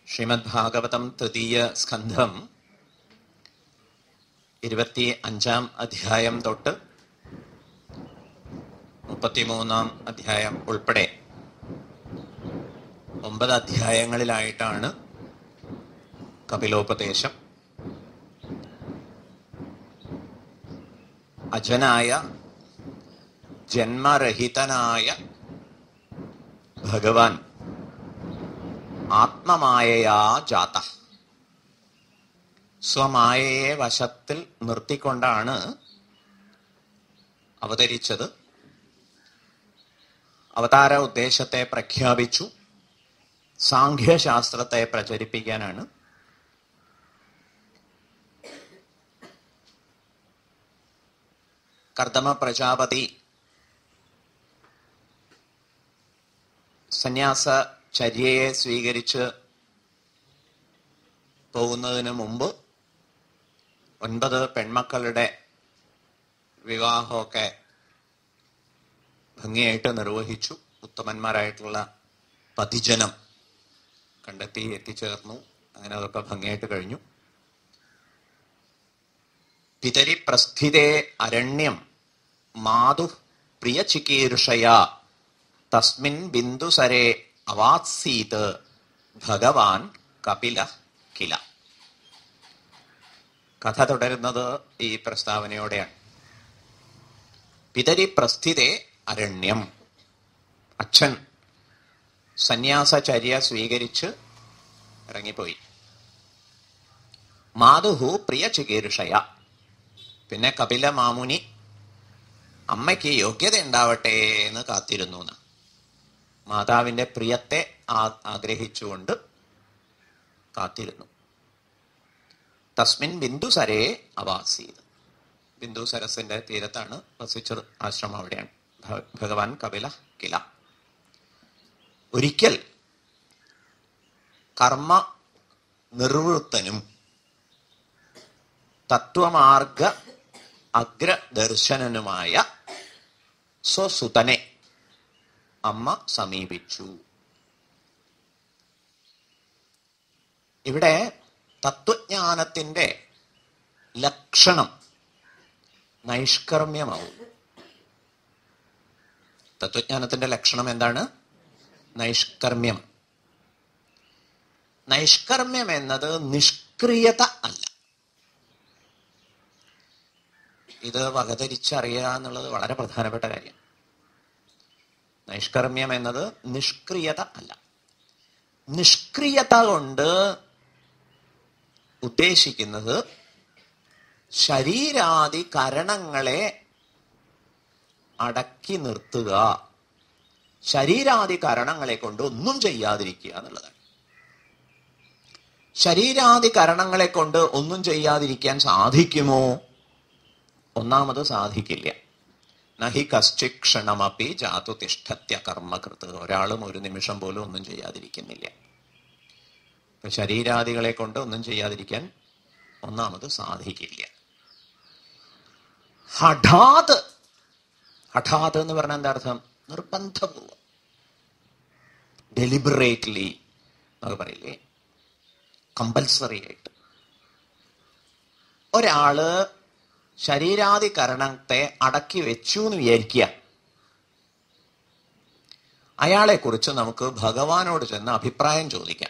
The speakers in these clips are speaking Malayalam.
ശ്രീമദ് ഭാഗവതം തൃതീയ സ്കന്ധം ഇരുപത്തി അഞ്ചാം അധ്യായം തൊട്ട് മുപ്പത്തിമൂന്നാം അധ്യായം ഉൾപ്പെടെ ഒമ്പത് അധ്യായങ്ങളിലായിട്ടാണ് കപിലോപദേശം അജനായ ജന്മരഹിതനായ ഭഗവാൻ ആത്മമായയാ ജാത സ്വമായയെ വശത്തിൽ നിർത്തിക്കൊണ്ടാണ് അവതരിച്ചത് അവതാര ഉദ്ദേശത്തെ പ്രഖ്യാപിച്ചു സാഖ്യശാസ്ത്രത്തെ പ്രചരിപ്പിക്കാനാണ് കർദമ പ്രജാപതി സന്യാസ ചര്യയെ സ്വീകരിച്ച് പോകുന്നതിന് മുമ്പ് ഒൻപത് പെൺമക്കളുടെ വിവാഹമൊക്കെ ഭംഗിയായിട്ട് നിർവഹിച്ചു ഉത്തമന്മാരായിട്ടുള്ള പതിജനം കണ്ടെത്തി എത്തിച്ചേർന്നു അങ്ങനെ അതൊക്കെ ഭംഗിയായിട്ട് കഴിഞ്ഞു പിതരി പ്രസ്ഥിതേ അരണ്യം മാതു പ്രിയചികീർഷയാ തസ്മിൻ ബിന്ദുസരെ അവാത്സീത് ഭഗവാൻ കപില കില കഥ തുടരുന്നത് ഈ പ്രസ്താവനയോടെയാണ് പിതരി പ്രസ്ഥിതേ അരണ്യം അച്ഛൻ സന്യാസചര്യ സ്വീകരിച്ച് ഇറങ്ങിപ്പോയി മാതുഹു പ്രിയ ചികീർഷയ പിന്നെ കപില മാമുനി അമ്മയ്ക്ക് യോഗ്യത ഉണ്ടാവട്ടെ എന്ന് കാത്തിരുന്നു എന്ന് മാതാവിന്റെ പ്രിയത്തെ ആഗ്രഹിച്ചുകൊണ്ട് കാത്തിരുന്നു തസ്മിൻ ബിന്ദുസരേ അവാസീത് ബിന്ദു സരസിന്റെ തീരത്താണ് വസിച്ചത് ആശ്രമം അവിടെയാണ് ഭഗവാൻ കപില കില ഒരിക്കൽ കർമ്മ നിർവൃത്തനും തത്വമാർഗ അഗ്രദർശനനുമായ സ്വസുതനെ അമ്മ സമീപിച്ചു ഇവിടെ തത്വജ്ഞാനത്തിന്റെ ലക്ഷണം നൈഷ്കർമ്യമാവും തത്വജ്ഞാനത്തിന്റെ ലക്ഷണം എന്താണ് നൈഷ്കർമ്യം നൈഷ്കർമ്യം എന്നത് നിഷ്ക്രിയത അല്ല ഇത് വകധരിച്ചറിയുക എന്നുള്ളത് വളരെ പ്രധാനപ്പെട്ട കാര്യം നൈഷ്കർമ്യം എന്നത് നിഷ്ക്രിയത അല്ല നിഷ്ക്രിയത കൊണ്ട് ഉദ്ദേശിക്കുന്നത് ശരീരാദി കരണങ്ങളെ അടക്കി നിർത്തുക ശരീരാദി കരണങ്ങളെ കൊണ്ട് ഒന്നും ചെയ്യാതിരിക്കുക എന്നുള്ളതാണ് ശരീരാദി കരണങ്ങളെ കൊണ്ട് ഒന്നും ചെയ്യാതിരിക്കാൻ സാധിക്കുമോ ഒന്നാമത് സാധിക്കില്ല നഹി കശ്ചിക്ഷണമപ്പി ജാതു തിഷ്ഠത്യ കർമ്മകൃത് ഒരാളും ഒരു നിമിഷം പോലും ഒന്നും ചെയ്യാതിരിക്കുന്നില്ല ഇപ്പൊ ശരീരാദികളെ കൊണ്ട് ഒന്നും ചെയ്യാതിരിക്കാൻ ഒന്നാമത് സാധിക്കില്ല ഹഠാത് ഹഠാത് എന്ന് പറഞ്ഞാൽ എന്താ അർത്ഥം നിർബന്ധപൂർവം ഡെലിബറേറ്റ്ലി എന്നൊക്കെ പറയില്ലേ കമ്പൽസറി ആയിട്ട് ഒരാള് ശരീരാദി കരണത്തെ അടക്കി വെച്ചു എന്ന് വിചാരിക്കുക അയാളെ കുറിച്ച് നമുക്ക് ഭഗവാനോട് ചെന്ന് അഭിപ്രായം ചോദിക്കാം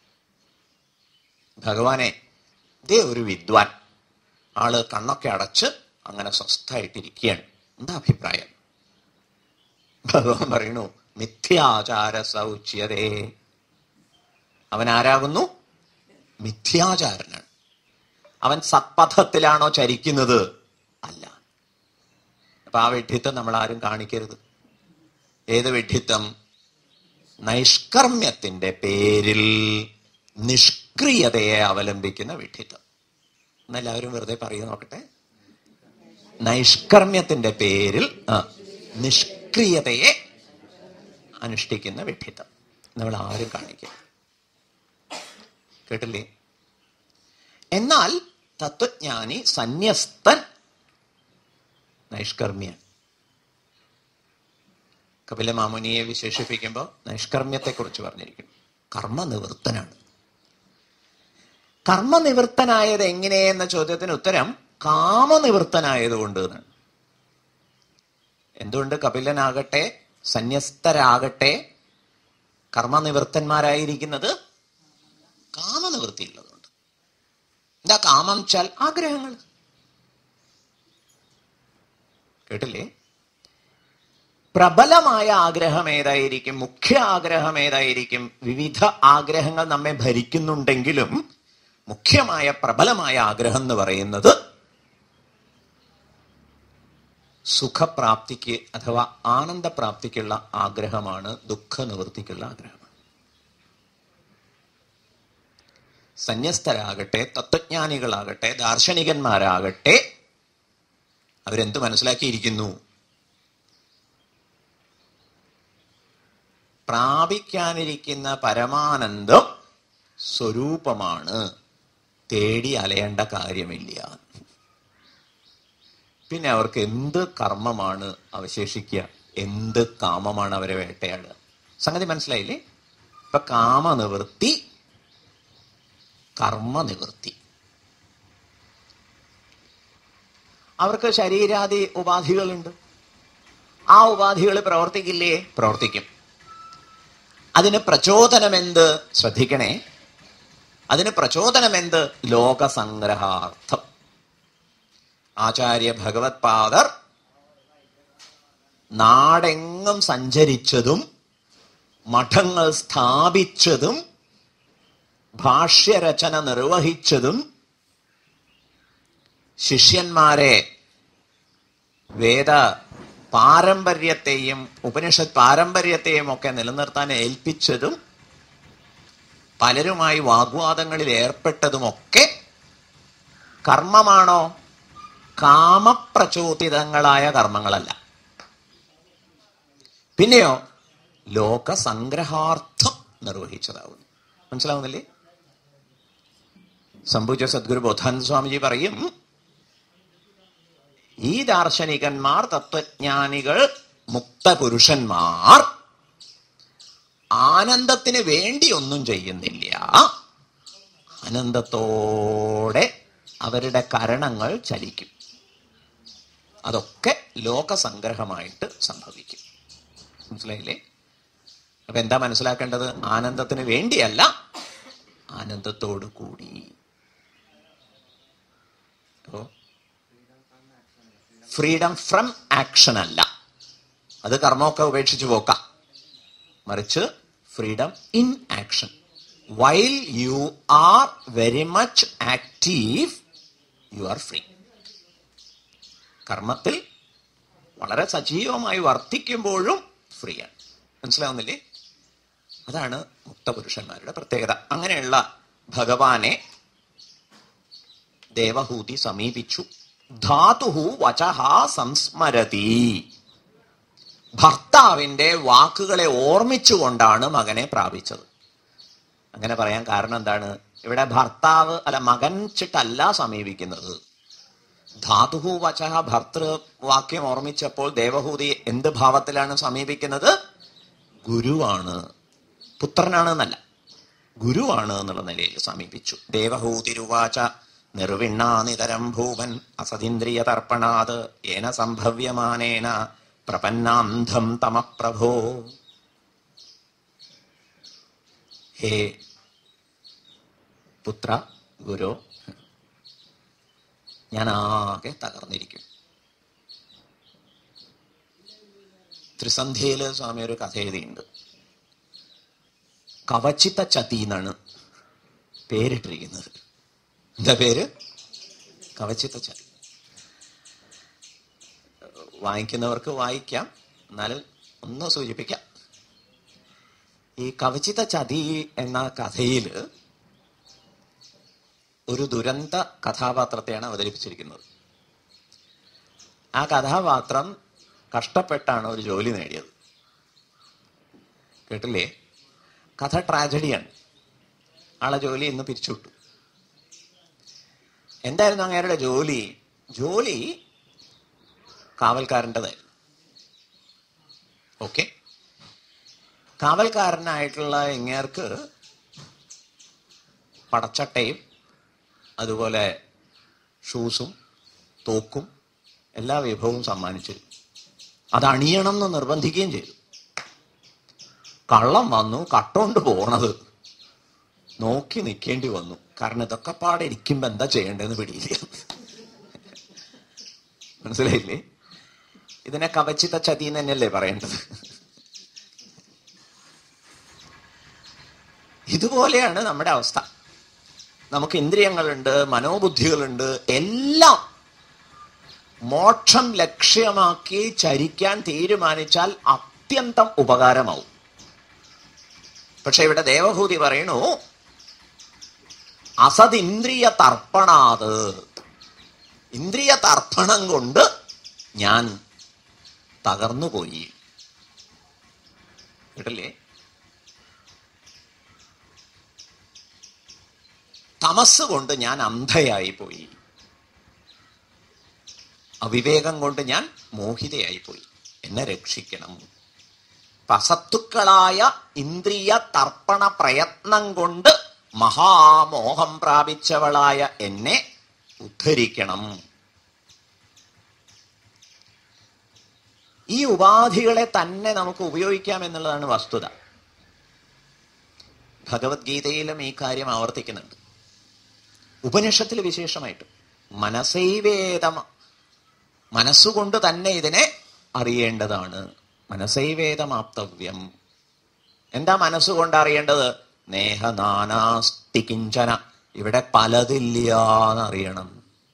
ഭഗവാനെ ഇതേ ഒരു വിദ്വാൻ ആള് കണ്ണൊക്കെ അടച്ച് അങ്ങനെ സ്വസ്ഥായിട്ടിരിക്കുകയാണ് എന്താ അഭിപ്രായം ഭഗവാൻ പറയണു മിഥ്യാചാര സൗച്യതേ അവൻ ആരാകുന്നു മിഥ്യാചാരനാണ് അവൻ സത്പഥത്തിലാണോ ചരിക്കുന്നത് അല്ല അപ്പൊ ആ വിഡ്ഢിത്തം നമ്മൾ ആരും കാണിക്കരുത് ഏത് വിഡ്ഢിത്തം നൈഷ്കർമ്മ്യത്തിന്റെ പേരിൽ നിഷ്ക്രിയതയെ അവലംബിക്കുന്ന വിഡ്ഢിത്തം എന്നെല്ലാവരും വെറുതെ പറയുക നോക്കട്ടെ നൈഷ്കർമ്മ്യത്തിന്റെ പേരിൽ നിഷ്ക്രിയതയെ അനുഷ്ഠിക്കുന്ന വിഡ്ഢിത്തം നമ്മൾ ആരും കാണിക്കുക കേട്ടില്ലേ എന്നാൽ തത്വജ്ഞാനി സന്യസ്തൻ നൈഷ്കർമ്മ്യൻ കപില മാമുനിയെ വിശേഷിപ്പിക്കുമ്പോൾ നൈഷ്കർമ്മ്യത്തെ കുറിച്ച് പറഞ്ഞിരിക്കും കർമ്മനിവൃത്തനാണ് കർമ്മനിവൃത്തനായത് എങ്ങനെയെന്ന ചോദ്യത്തിന് ഉത്തരം കാമനിവൃത്തനായതുകൊണ്ട് എന്നാണ് എന്തുകൊണ്ട് കപിലനാകട്ടെ സന്യസ്തരാകട്ടെ കർമ്മനിവൃത്തന്മാരായിരിക്കുന്നത് കാമനിവൃത്തിയുള്ളതുകൊണ്ട് എന്താ കാമം വെച്ചാൽ ആഗ്രഹങ്ങൾ കേട്ടില്ലേ പ്രബലമായ ആഗ്രഹം ഏതായിരിക്കും മുഖ്യ ആഗ്രഹം ഏതായിരിക്കും വിവിധ ആഗ്രഹങ്ങൾ നമ്മെ ഭരിക്കുന്നുണ്ടെങ്കിലും മുഖ്യമായ പ്രബലമായ ആഗ്രഹം എന്ന് പറയുന്നത് സുഖപ്രാപ്തിക്ക് അഥവാ ആനന്ദപ്രാപ്തിക്കുള്ള ആഗ്രഹമാണ് ദുഃഖ നിവൃത്തിക്കുള്ള ആഗ്രഹമാണ് സന്യസ്തരാകട്ടെ തത്വജ്ഞാനികളാകട്ടെ ദാർശനികന്മാരാകട്ടെ അവരെന്ത് മനസ്സിലാക്കിയിരിക്കുന്നു പ്രാപിക്കാനിരിക്കുന്ന പരമാനന്ദം സ്വരൂപമാണ് തേടി അലയേണ്ട കാര്യമില്ല പിന്നെ അവർക്ക് എന്ത് കർമ്മമാണ് അവശേഷിക്കുക എന്ത് കാമമാണ് അവരെ വേട്ടയാടുക സംഗതി മനസ്സിലായില്ലേ ഇപ്പൊ കാമനിവൃത്തി കർമ്മനിവൃത്തി അവർക്ക് ശരീരാദി ഉപാധികളുണ്ട് ആ ഉപാധികൾ പ്രവർത്തിക്കില്ലേ പ്രവർത്തിക്കും അതിന് പ്രചോദനമെന്ത് ശ്രദ്ധിക്കണേ അതിന് പ്രചോദനമെന്ത് ലോകസംഗ്രഹാർത്ഥം ആചാര്യ ഭഗവത് പാദർ നാടെങ്ങും സഞ്ചരിച്ചതും മഠങ്ങൾ സ്ഥാപിച്ചതും ഭാഷ്യരചന നിർവഹിച്ചതും ശിഷ്യന്മാരെ വേദ പാരമ്പര്യത്തെയും ഉപനിഷത്ത് പാരമ്പര്യത്തെയും ഒക്കെ നിലനിർത്താൻ ഏൽപ്പിച്ചതും പലരുമായി വാഗ്വാദങ്ങളിൽ ഏർപ്പെട്ടതുമൊക്കെ കർമ്മമാണോ കാമപ്രചോദിതങ്ങളായ കർമ്മങ്ങളല്ല പിന്നെയോ ലോകസംഗ്രഹാർത്ഥം നിർവഹിച്ചതാവുന്നു മനസ്സിലാവുന്നില്ലേ സംഭൂജ സദ്ഗുരു ബോധാനന്ദ സ്വാമിജി പറയും ഈ ദാർശനികന്മാർ തത്വജ്ഞാനികൾ മുക്തപുരുഷന്മാർ ആനന്ദത്തിന് വേണ്ടി ഒന്നും ചെയ്യുന്നില്ല ആനന്ദത്തോടെ അവരുടെ കരണങ്ങൾ ചലിക്കും അതൊക്കെ ലോകസംഗ്രഹമായിട്ട് സംഭവിക്കും മനസ്സിലായില്ലേ അപ്പൊ എന്താ മനസ്സിലാക്കേണ്ടത് ആനന്ദത്തിന് വേണ്ടിയല്ല ആനന്ദത്തോടു കൂടി അപ്പോ ഫ്രീഡം ഫ്രം ആക്ഷൻ അല്ല അത് കർമ്മമൊക്കെ ഉപേക്ഷിച്ച് പോക്കാം മറിച്ച് freedom in action while you are very much active you are free കർമ്മത്തിൽ വളരെ സജീവമായി വർത്തിക്കുമ്പോഴും ഫ്രീ ആണ് മനസ്സിലാവുന്നില്ലേ അതാണ് മുക്തപുരുഷന്മാരുടെ പ്രത്യേകത അങ്ങനെയുള്ള ഭഗവാനെ ദേവഹൂതി സമീപിച്ചു ധാതുഹു വചഹ സംസ്മരതി ഭർത്താവിന്റെ വാക്കുകളെ ഓർമ്മിച്ചുകൊണ്ടാണ് മകനെ പ്രാപിച്ചത് അങ്ങനെ പറയാൻ കാരണം എന്താണ് ഇവിടെ ഭർത്താവ് അല്ല മകൻ ചിട്ടല്ല സമീപിക്കുന്നത് ധാതുഹു വചഹ ഭർത്തൃ വാക്യം ഓർമ്മിച്ചപ്പോൾ ദേവഹൂതി എന്ത് ഭാവത്തിലാണ് സമീപിക്കുന്നത് ഗുരുവാണ് പുത്രനാണ് എന്നല്ല ഗുരുവാണ് എന്നുള്ള നിലയിൽ സമീപിച്ചു ദേവഹൂതിരുവാച നിർവിണ്ണാനിതരം ഭൂവൻ അസതീന്ദ്രിയ തർപ്പണാത് ഏന സംഭവ്യമാനേന പ്രപന്നാന്ധം തമപ്രഭോ ഹേ പുത്ര ഗുരു ഞാൻ ആകെ തകർന്നിരിക്കും ത്രിസന്ധ്യയില് സ്വാമി ഒരു കഥ എഴുതിയിട്ടുണ്ട് കവചിത ചതി എന്നാണ് പേരിട്ടിരിക്കുന്നത് എന്താ പേര് കവചിത ചതി വായിക്കുന്നവർക്ക് വായിക്കാം എന്നാലും ഒന്ന് സൂചിപ്പിക്കാം ഈ കവചിത ചതി എന്ന കഥയില് ഒരു ദുരന്ത കഥാപാത്രത്തെയാണ് അവതരിപ്പിച്ചിരിക്കുന്നത് ആ കഥാപാത്രം കഷ്ടപ്പെട്ടാണ് ഒരു ജോലി നേടിയത് കേട്ടില്ലേ കഥ ട്രാജഡിയാണ് ആളെ ജോലി ഇന്ന് പിരിച്ചുവിട്ടു എന്തായിരുന്നു അങ്ങേരുടെ ജോലി ജോലി കാവൽക്കാരൻ്റെതായിരുന്നു ഓക്കെ കാവൽക്കാരനായിട്ടുള്ള ഇങ്ങേർക്ക് പടച്ചട്ടയും അതുപോലെ ഷൂസും തോക്കും എല്ലാ വിഭവവും സമ്മാനിച്ചു അത് അണിയണം എന്ന് നിർബന്ധിക്കുകയും ചെയ്തു കള്ളം വന്നു കട്ടോണ്ട് പോണത് നോക്കി നിൽക്കേണ്ടി വന്നു കാരണം ഇതൊക്കെ പാടെ ഇരിക്കുമ്പോ എന്താ ചെയ്യേണ്ടതെന്ന് പിടിയില്ല മനസ്സിലായില്ലേ ഇതിനെ കവച്ചിത ചതി എന്ന് തന്നെയല്ലേ പറയേണ്ടത് ഇതുപോലെയാണ് നമ്മുടെ അവസ്ഥ നമുക്ക് ഇന്ദ്രിയങ്ങളുണ്ട് മനോബുദ്ധികളുണ്ട് എല്ലാം മോക്ഷം ലക്ഷ്യമാക്കി ചരിക്കാൻ തീരുമാനിച്ചാൽ അത്യന്തം ഉപകാരമാവും പക്ഷെ ഇവിടെ ദേവഭൂതി പറയണു അസതിന്ദ്രിയ തർപ്പണാത് ഇന്ദ്രിയ തർപ്പണം കൊണ്ട് ഞാൻ തകർന്നുപോയി കേട്ടല്ലേ തമസ് കൊണ്ട് ഞാൻ അന്ധയായി പോയി അവിവേകം കൊണ്ട് ഞാൻ മോഹിതയായി പോയി എന്നെ രക്ഷിക്കണം അപ്പൊ അസത്തുക്കളായ ഇന്ദ്രിയ തർപ്പണ പ്രയത്നം കൊണ്ട് മഹാമോഹം പ്രാപിച്ചവളായ എന്നെ ഉദ്ധരിക്കണം ഈ ഉപാധികളെ തന്നെ നമുക്ക് ഉപയോഗിക്കാം എന്നുള്ളതാണ് വസ്തുത ഭഗവത്ഗീതയിലും ഈ കാര്യം ആവർത്തിക്കുന്നുണ്ട് ഉപനിഷത്തിൽ വിശേഷമായിട്ട് മനസൈവേദം മനസ്സുകൊണ്ട് തന്നെ ഇതിനെ അറിയേണ്ടതാണ് മനസൈവേദമാപ്തവ്യം എന്താ മനസ്സുകൊണ്ട് അറിയേണ്ടത് നേഹനാനാസ്തി കിഞ്ചന ഇവിടെ പലതില്ല എന്നറിയണം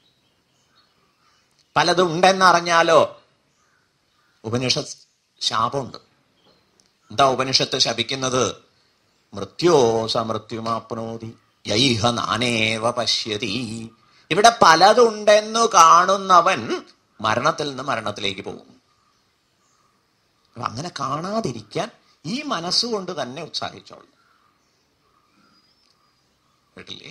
പലതുണ്ടെന്ന് അറിഞ്ഞാലോ ഉപനിഷത്ത് ശാപമുണ്ട് എന്താ ഉപനിഷത്ത് ശപിക്കുന്നത് മൃത്യോ സമൃത്യുമാപ്നോതി യൈഹ നാനേവ പശ്യതി ഇവിടെ പലതുണ്ടെന്നു കാണുന്നവൻ മരണത്തിൽ നിന്ന് മരണത്തിലേക്ക് പോകും അപ്പൊ അങ്ങനെ കാണാതിരിക്കാൻ ഈ മനസ്സുകൊണ്ട് തന്നെ ഉത്സാഹിച്ചോളൂ കേട്ടില്ലേ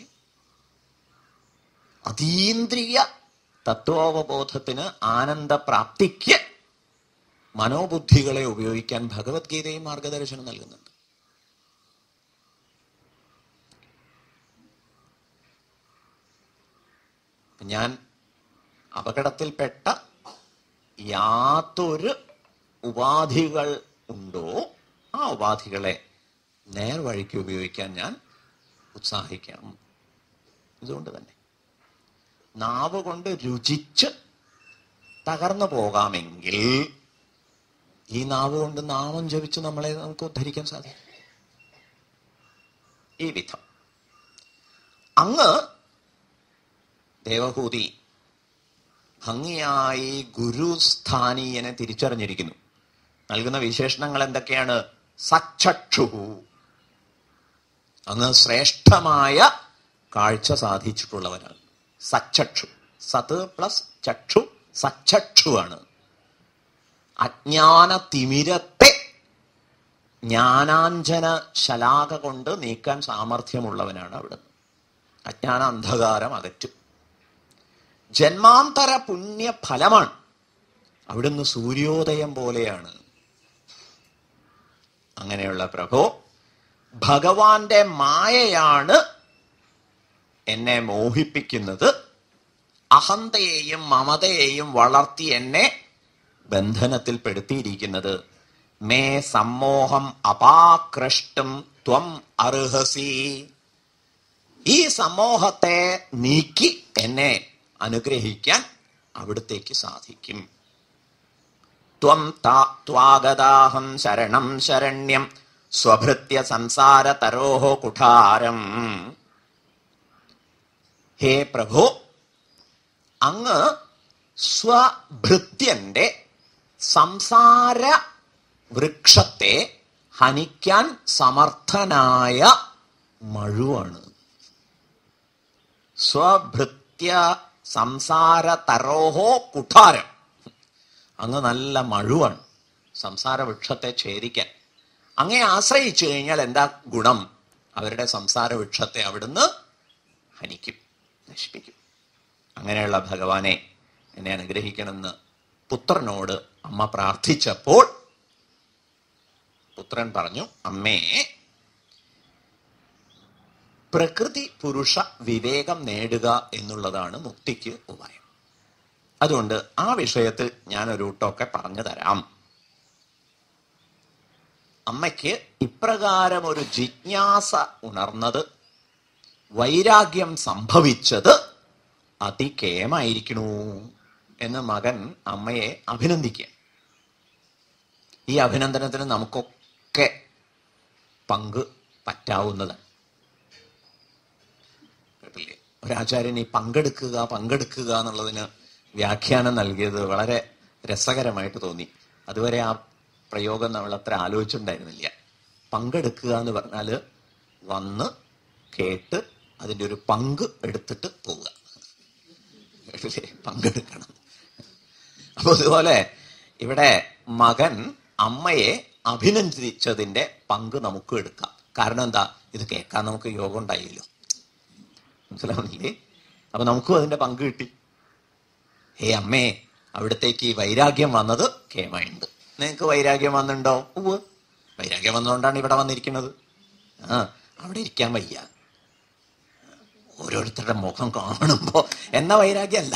അതീന്ദ്രിയ തത്വോപബോധത്തിന് ആനന്ദപ്രാപ്തിക്ക് മനോബുദ്ധികളെ ഉപയോഗിക്കാൻ ഭഗവത്ഗീതയും മാർഗദർശനം നൽകുന്നുണ്ട് ഞാൻ അപകടത്തിൽപ്പെട്ട യാതൊരു ഉപാധികൾ ഉണ്ടോ ആ ഉപാധികളെ നേർവഴിക്ക് ഉപയോഗിക്കാൻ ഞാൻ ഉത്സാഹിക്കണം ഇതുകൊണ്ട് തന്നെ നാവ് കൊണ്ട് രുചിച്ച് തകർന്നു പോകാമെങ്കിൽ ഈ നാവ് കൊണ്ട് നാമം ജപിച്ച് നമ്മളെ നമുക്ക് ഉദ്ധരിക്കാൻ സാധിക്കും ഈ വിധം അങ്ങ് ദേവഹൂതി ഭംഗിയായി ഗുരുസ്ഥാനീയനെ തിരിച്ചറിഞ്ഞിരിക്കുന്നു നൽകുന്ന വിശേഷണങ്ങൾ എന്തൊക്കെയാണ് സച്ചക്ഷു അങ്ങ് ശ്രേഷ്ഠമായ കാഴ്ച സാധിച്ചിട്ടുള്ളവരാണ് സച്ചക്ഷു സത് പ്ലസ് ചക്ഷു സച്ചക്ഷു ആണ് അജ്ഞാന തിമിരത്തെ ജ്ഞാനാഞ്ജന ശലാക കൊണ്ട് നീക്കാൻ സാമർഥ്യമുള്ളവനാണ് അവിടുന്ന് അജ്ഞാന അന്ധകാരം അകറ്റും ജന്മാന്തര പുണ്യ ഫലമാണ് അവിടുന്ന് സൂര്യോദയം പോലെയാണ് അങ്ങനെയുള്ള പ്രഭു ഭഗവാന്റെ മായയാണ് എന്നെ മോഹിപ്പിക്കുന്നത് അഹന്തയെയും മമതയെയും വളർത്തി എന്നെ ബന്ധനത്തിൽ പെടുത്തിയിരിക്കുന്നത് മേ സമ്മോഹം അപാകൃഷ്ടം ത്വം അർഹസി ഈ സമൂഹത്തെ നീക്കി എന്നെ അനുഗ്രഹിക്കാൻ അവിടത്തേക്ക് സാധിക്കും ത്വം ത്വാഗതാഹം ശരണം ശരണ്യം സ്വഭൃത്യ സംസാര തരോഹോ കുഠാരം ഹേ പ്രഭു അങ്ങ് സ്വഭൃത്യന്റെ സംസാര വൃക്ഷത്തെ ഹനിക്കാൻ സമർത്ഥനായ മഴുവാണ് സ്വഭൃത്യ സംസാര തരോഹോ കുഠാരം അങ്ങ് നല്ല മഴുവാണ് സംസാര വൃക്ഷത്തെ ഛേദിക്കാൻ അങ്ങേ ആശ്രയിച്ചു കഴിഞ്ഞാൽ എന്താ ഗുണം അവരുടെ സംസാര വൃക്ഷത്തെ അവിടുന്ന് ഹനിക്കും നശിപ്പിക്കും അങ്ങനെയുള്ള ഭഗവാനെ എന്നെ അനുഗ്രഹിക്കണമെന്ന് പുത്രനോട് അമ്മ പ്രാർത്ഥിച്ചപ്പോൾ പുത്രൻ പറഞ്ഞു അമ്മേ പ്രകൃതി പുരുഷ വിവേകം നേടുക എന്നുള്ളതാണ് മുക്തിക്ക് ഉപായം അതുകൊണ്ട് ആ വിഷയത്തിൽ ഞാൻ ഒരു ടോക്കെ പറഞ്ഞു തരാം അമ്മയ്ക്ക് ഇപ്രകാരം ഒരു ജിജ്ഞാസ ഉണർന്നത് വൈരാഗ്യം സംഭവിച്ചത് അതികേമായിരിക്കണു എന്ന് മകൻ അമ്മയെ അഭിനന്ദിക്കുക ഈ അഭിനന്ദനത്തിന് നമുക്കൊക്കെ പങ്ക് പറ്റാവുന്നതാണ് കേട്ടില്ലേ ഒരാചാര്യൻ ഈ പങ്കെടുക്കുക പങ്കെടുക്കുക എന്നുള്ളതിന് വ്യാഖ്യാനം നൽകിയത് വളരെ രസകരമായിട്ട് തോന്നി അതുവരെ ആ പ്രയോഗം നമ്മൾ അത്ര ആലോചിച്ചിട്ടുണ്ടായിരുന്നില്ല പങ്കെടുക്കുക എന്ന് പറഞ്ഞാല് വന്ന് കേട്ട് അതിൻ്റെ ഒരു പങ്ക് എടുത്തിട്ട് പോവുക കേട്ടില്ലേ പങ്കെടുക്കണം അപ്പൊ അതുപോലെ ഇവിടെ മകൻ അമ്മയെ അഭിനന്ദിച്ചതിന്റെ പങ്ക് നമുക്ക് എടുക്കാം കാരണം എന്താ ഇത് കേൾക്കാൻ നമുക്ക് യോഗം ഉണ്ടായില്ലോ മനസ്സിലാവുന്നില്ലേ അപ്പൊ നമുക്കും അതിന്റെ പങ്ക് കിട്ടി ഹേ അമ്മേ അവിടത്തേക്ക് ഈ വൈരാഗ്യം വന്നത് കേമയുണ്ട് നിങ്ങക്ക് വൈരാഗ്യം വന്നിട്ടുണ്ടോ ഉവ് വൈരാഗ്യം വന്നുകൊണ്ടാണ് ഇവിടെ വന്നിരിക്കുന്നത് ആ അവിടെ ഇരിക്കാൻ വയ്യ ഓരോരുത്തരുടെ മുഖം കാണുമ്പോ എന്ന വൈരാഗ്യമല്ല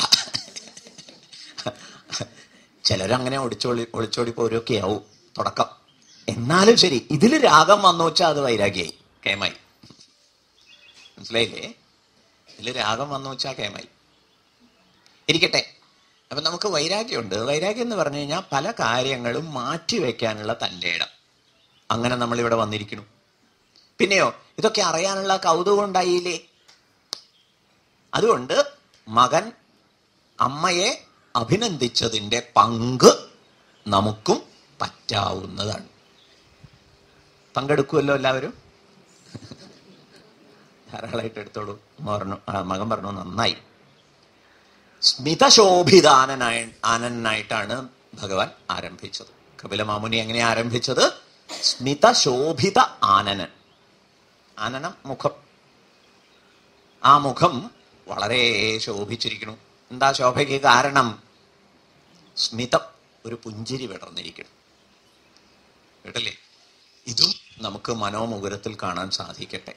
ചിലരങ്ങനെ ഒളിച്ചോളി ഒളിച്ചോടി പോരൊക്കെ ആവും തുടക്കം എന്നാലും ശരി ഇതിൽ രാഗം വന്നു വെച്ചാൽ അത് വൈരാഗ്യായി കേമായി മനസ്സിലായില്ലേ ഇതിൽ രാഗം വന്നു വെച്ചാൽ കേമായി ഇരിക്കട്ടെ അപ്പൊ നമുക്ക് വൈരാഗ്യമുണ്ട് വൈരാഗ്യം എന്ന് പറഞ്ഞു കഴിഞ്ഞാൽ പല കാര്യങ്ങളും മാറ്റി വെക്കാനുള്ള തൻ്റെ ഇടം അങ്ങനെ നമ്മൾ ഇവിടെ വന്നിരിക്കുന്നു പിന്നെയോ ഇതൊക്കെ അറിയാനുള്ള കൗതുകം ഉണ്ടായില്ലേ അതുകൊണ്ട് മകൻ അമ്മയെ അഭിനന്ദിച്ചതിന്റെ പങ്ക് നമുക്കും പറ്റാവുന്നതാണ് പങ്കെടുക്കുമല്ലോ എല്ലാവരും ധാരാളമായിട്ട് എടുത്തോളൂ അമ്മ പറഞ്ഞു ആ, മകൻ പറഞ്ഞു നന്നായി സ്മിതശോഭിതാനനായ ആനനായിട്ടാണ് ഭഗവാൻ ആരംഭിച്ചത് കപില മാമുനി എങ്ങനെ ആരംഭിച്ചത് സ്മിതശോഭിത ആനനൻ ആനനം മുഖം ആ മുഖം വളരെ ശോഭിച്ചിരിക്കുന്നു എന്താ ശോഭയ്ക്ക് കാരണം സ്മിതം ഒരു പുഞ്ചിരി വിടർന്നിരിക്കണം കേട്ടല്ലേ ഇതും നമുക്ക് മനോമുകുരത്തിൽ കാണാൻ സാധിക്കട്ടെ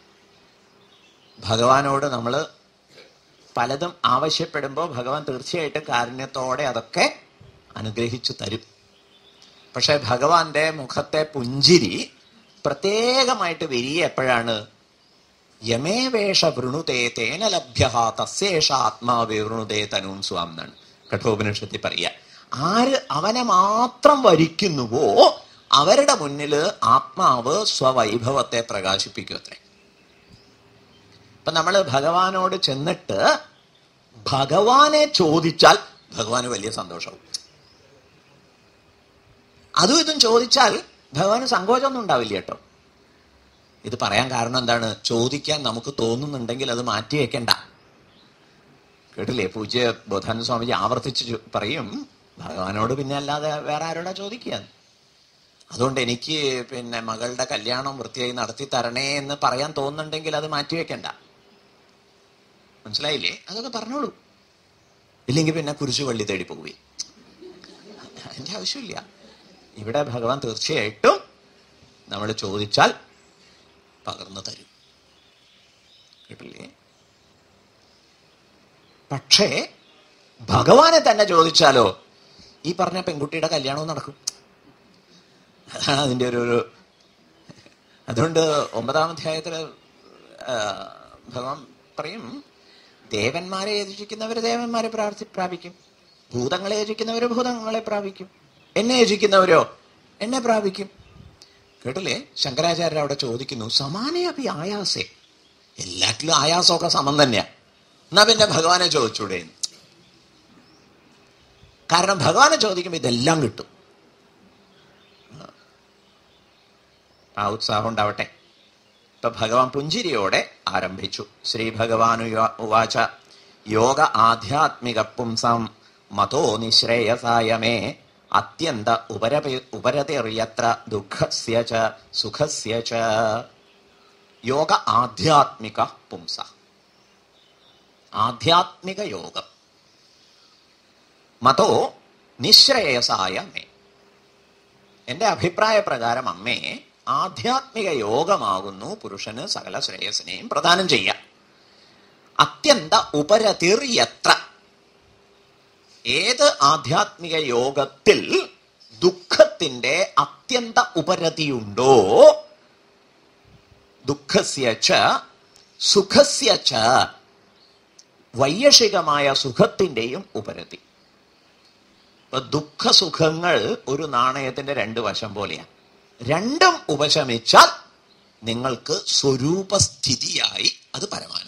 ഭഗവാനോട് നമ്മൾ പലതും ആവശ്യപ്പെടുമ്പോൾ ഭഗവാൻ തീർച്ചയായിട്ടും കാരുണ്യത്തോടെ അതൊക്കെ അനുഗ്രഹിച്ചു തരും പക്ഷെ ഭഗവാന്റെ മുഖത്തെ പുഞ്ചിരി പ്രത്യേകമായിട്ട് വിരിയ എപ്പോഴാണ് യമേവേഷ വൃണുതേ തേന ലഭ്യ തസ്യേഷ ആത്മാവേ വൃണുതേ തനൂൻ സ്വാം എന്നാണ് കഠോപനിഷത്തിൽ പറയുക ആര് അവനെ മാത്രം വരിക്കുന്നുവോ അവരുടെ മുന്നിൽ ആത്മാവ് സ്വവൈഭവത്തെ പ്രകാശിപ്പിക്കും അത്രേ അപ്പൊ നമ്മൾ ഭഗവാനോട് ചെന്നിട്ട് ഭഗവാനെ ചോദിച്ചാൽ ഭഗവാന് വലിയ സന്തോഷവും അതും ഇതും ചോദിച്ചാൽ ഭഗവാന് സങ്കോചമൊന്നും ഉണ്ടാവില്ല കേട്ടോ ഇത് പറയാൻ കാരണം എന്താണ് ചോദിക്കാൻ നമുക്ക് തോന്നുന്നുണ്ടെങ്കിൽ അത് മാറ്റി വെക്കണ്ട കേട്ടില്ലേ പൂജ്യ ബോധാനന്ദ സ്വാമിജി ആവർത്തിച്ച് ചോ- പറയും ഭഗവാനോട് പിന്നെ അല്ലാതെ വേറെ ആരോടാ ചോദിക്കുക അതുകൊണ്ട് എനിക്ക് പിന്നെ മകളുടെ കല്യാണം വൃത്തിയായി നടത്തി തരണേ എന്ന് പറയാൻ തോന്നുന്നുണ്ടെങ്കിൽ അത് മാറ്റി വെക്കണ്ട മനസ്സിലായില്ലേ അതൊക്കെ പറഞ്ഞോളൂ ഇല്ലെങ്കിൽ പിന്നെ കുരിശു വള്ളി തേടി പോവുകയും അതിന്റെ ആവശ്യമില്ല ഇവിടെ ഭഗവാൻ തീർച്ചയായിട്ടും നമ്മൾ ചോദിച്ചാൽ പകർന്നു തരും കേട്ടില്ലേ പക്ഷേ ഭഗവാനെ തന്നെ ചോദിച്ചാലോ ഈ പറഞ്ഞ പെൺകുട്ടിയുടെ കല്യാണവും നടക്കും അതാണ് അതിൻ്റെ ഒരു ഒരു അതുകൊണ്ട് ഒമ്പതാം അധ്യായത്തിൽ ഭഗവാൻ പറയും ദേവന്മാരെ യജിക്കുന്നവർ ദേവന്മാരെ പ്രാർത്ഥി പ്രാപിക്കും ഭൂതങ്ങളെ യജിക്കുന്നവർ ഭൂതങ്ങളെ പ്രാപിക്കും എന്നെ യജിക്കുന്നവരോ എന്നെ പ്രാപിക്കും കേട്ടില്ലേ ശങ്കരാചാര്യർ അവിടെ ചോദിക്കുന്നു സമാനേ അപ്പി ആയാസേ എല്ലാറ്റിലും ആയാസമൊക്കെ സമം തന്നെയാ എന്നാ പിന്നെ ഭഗവാനെ ചോദിച്ചൂടെ എന്ന്. കാരണം ഭഗവാനെ ചോദിക്കുമ്പോൾ ഇതെല്ലാം കിട്ടും ആ ഉത്സാഹം ഉണ്ടാവട്ടെ ഇപ്പൊ ഭഗവാൻ പുഞ്ചിരിയോടെ ആരംഭിച്ചു ശ്രീ ഭഗവാനു ഉവാച യോഗ ആധ്യാത്മിക പുംസം മതോ നിശ്രേയസായ മേ അത്യന്ത ഉപരപി ഉപരതിർയത്ര ദുഃഖസ്യ ച സുഖസ്യ ച യോഗ ആധ്യാത്മിക പുംസ ആധ്യാത്മിക യോഗം മതോ നിശ്രേയസായ മേ എന്റെ അഭിപ്രായ പ്രകാരം അമ്മേ ആധ്യാത്മിക യോഗമാകുന്നു പുരുഷന് സകല ശ്രേയസിനെയും പ്രദാനം ചെയ്യുക അത്യന്ത ഉപരതിർയത്ര ഏത് ആധ്യാത്മിക യോഗത്തിൽ ദുഃഖത്തിന്റെ അത്യന്ത ഉപരതിയുണ്ടോ ദുഃഖസ്യ ച സുഖസ്യ ച വൈയഷികമായ സുഖത്തിന്റെയും ഉപരതി ഇപ്പൊ ദുഃഖസുഖങ്ങൾ ഒരു നാണയത്തിന്റെ രണ്ട് വശം പോലെയാണ് രണ്ടും ഉപശമിച്ചാൽ നിങ്ങൾക്ക് സ്വരൂപസ്ഥിതിയായി അത് പരമാനന്ദം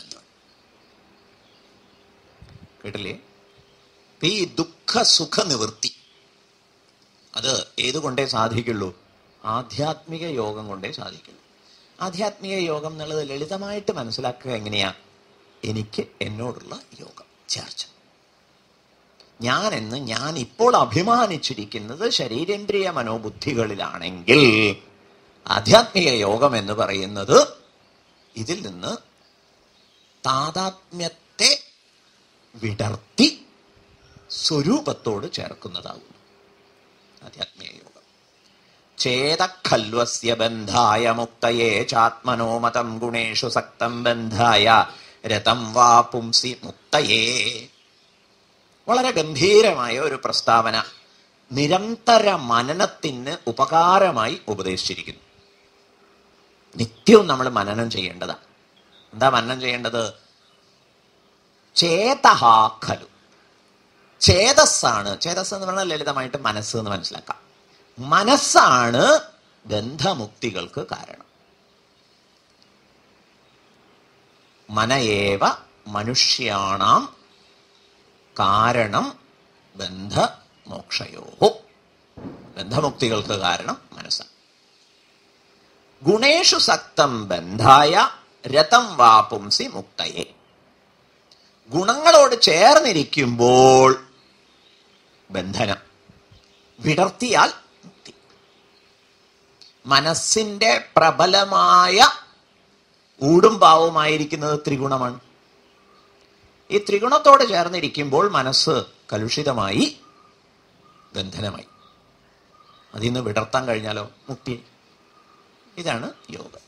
കേട്ടില്ലേ ഇപ്പൊ ഈ ദുഃഖ സുഖ നിവൃത്തി അത് ഏതുകൊണ്ടേ സാധിക്കുള്ളൂ ആധ്യാത്മിക യോഗം കൊണ്ടേ സാധിക്കുള്ളൂ ആധ്യാത്മിക യോഗം എന്നുള്ളത് ലളിതമായിട്ട് മനസ്സിലാക്കുക എങ്ങനെയാ എനിക്ക് എന്നോടുള്ള യോഗം ചേർച്ച ഞാൻ എന്ന് ഞാൻ ഇപ്പോൾ അഭിമാനിച്ചിരിക്കുന്നത് ശരീരേന്ദ്രിയ മനോബുദ്ധികളിലാണെങ്കിൽ ആധ്യാത്മിക യോഗം എന്ന് പറയുന്നത് ഇതിൽ നിന്ന് താതാത്മ്യത്തെ വിടർത്തി സ്വരൂപത്തോട് ചേർക്കുന്നതാകുന്നു ആധ്യാത്മിക യോഗം ചേതഖൽവസ്യ ബന്ധായ മുക്തയേ ചാത്മനോമതം ഗുണേഷു സക്തം ബന്ധായ രതം വാ പുംസി മുക്തയേ വളരെ ഗംഭീരമായ ഒരു പ്രസ്താവന നിരന്തര മനനത്തിന് ഉപകാരമായി ഉപദേശിച്ചിരിക്കുന്നു നിത്യവും നമ്മൾ മനനം ചെയ്യേണ്ടതാണ് എന്താ മനനം ചെയ്യേണ്ടത് ചേതഹ ഖലു ചേതസ്സാണ് ചേതസ് എന്ന് പറഞ്ഞാൽ ലളിതമായിട്ട് മനസ്സ് എന്ന് മനസ്സിലാക്കാം മനസ്സാണ് ബന്ധമുക്തികൾക്ക് കാരണം മനയേവ മനുഷ്യാണാം കാരണം ബന്ധമോക്ഷയോ ബന്ധമുക്തികൾക്ക് കാരണം മനസ്സാണ് ഗുണേഷു സക്തം ബന്ധായ രതം വാ പുംസി മുക്തയെ ഗുണങ്ങളോട് ചേർന്നിരിക്കുമ്പോൾ ബന്ധനം വിടർത്തിയാൽ മുക്തി മനസ്സിന്റെ പ്രബലമായ ഊടും പാവുമായിരിക്കുന്നത് ത്രിഗുണമാണ് ഈ ത്രിഗുണത്തോട് ചേർന്നിരിക്കുമ്പോൾ മനസ്സ് കലുഷിതമായി ബന്ധനമായി അതിൽ നിന്ന് വിടർത്താൻ കഴിഞ്ഞാലോ മുക്തി ഇതാണ് യോഗം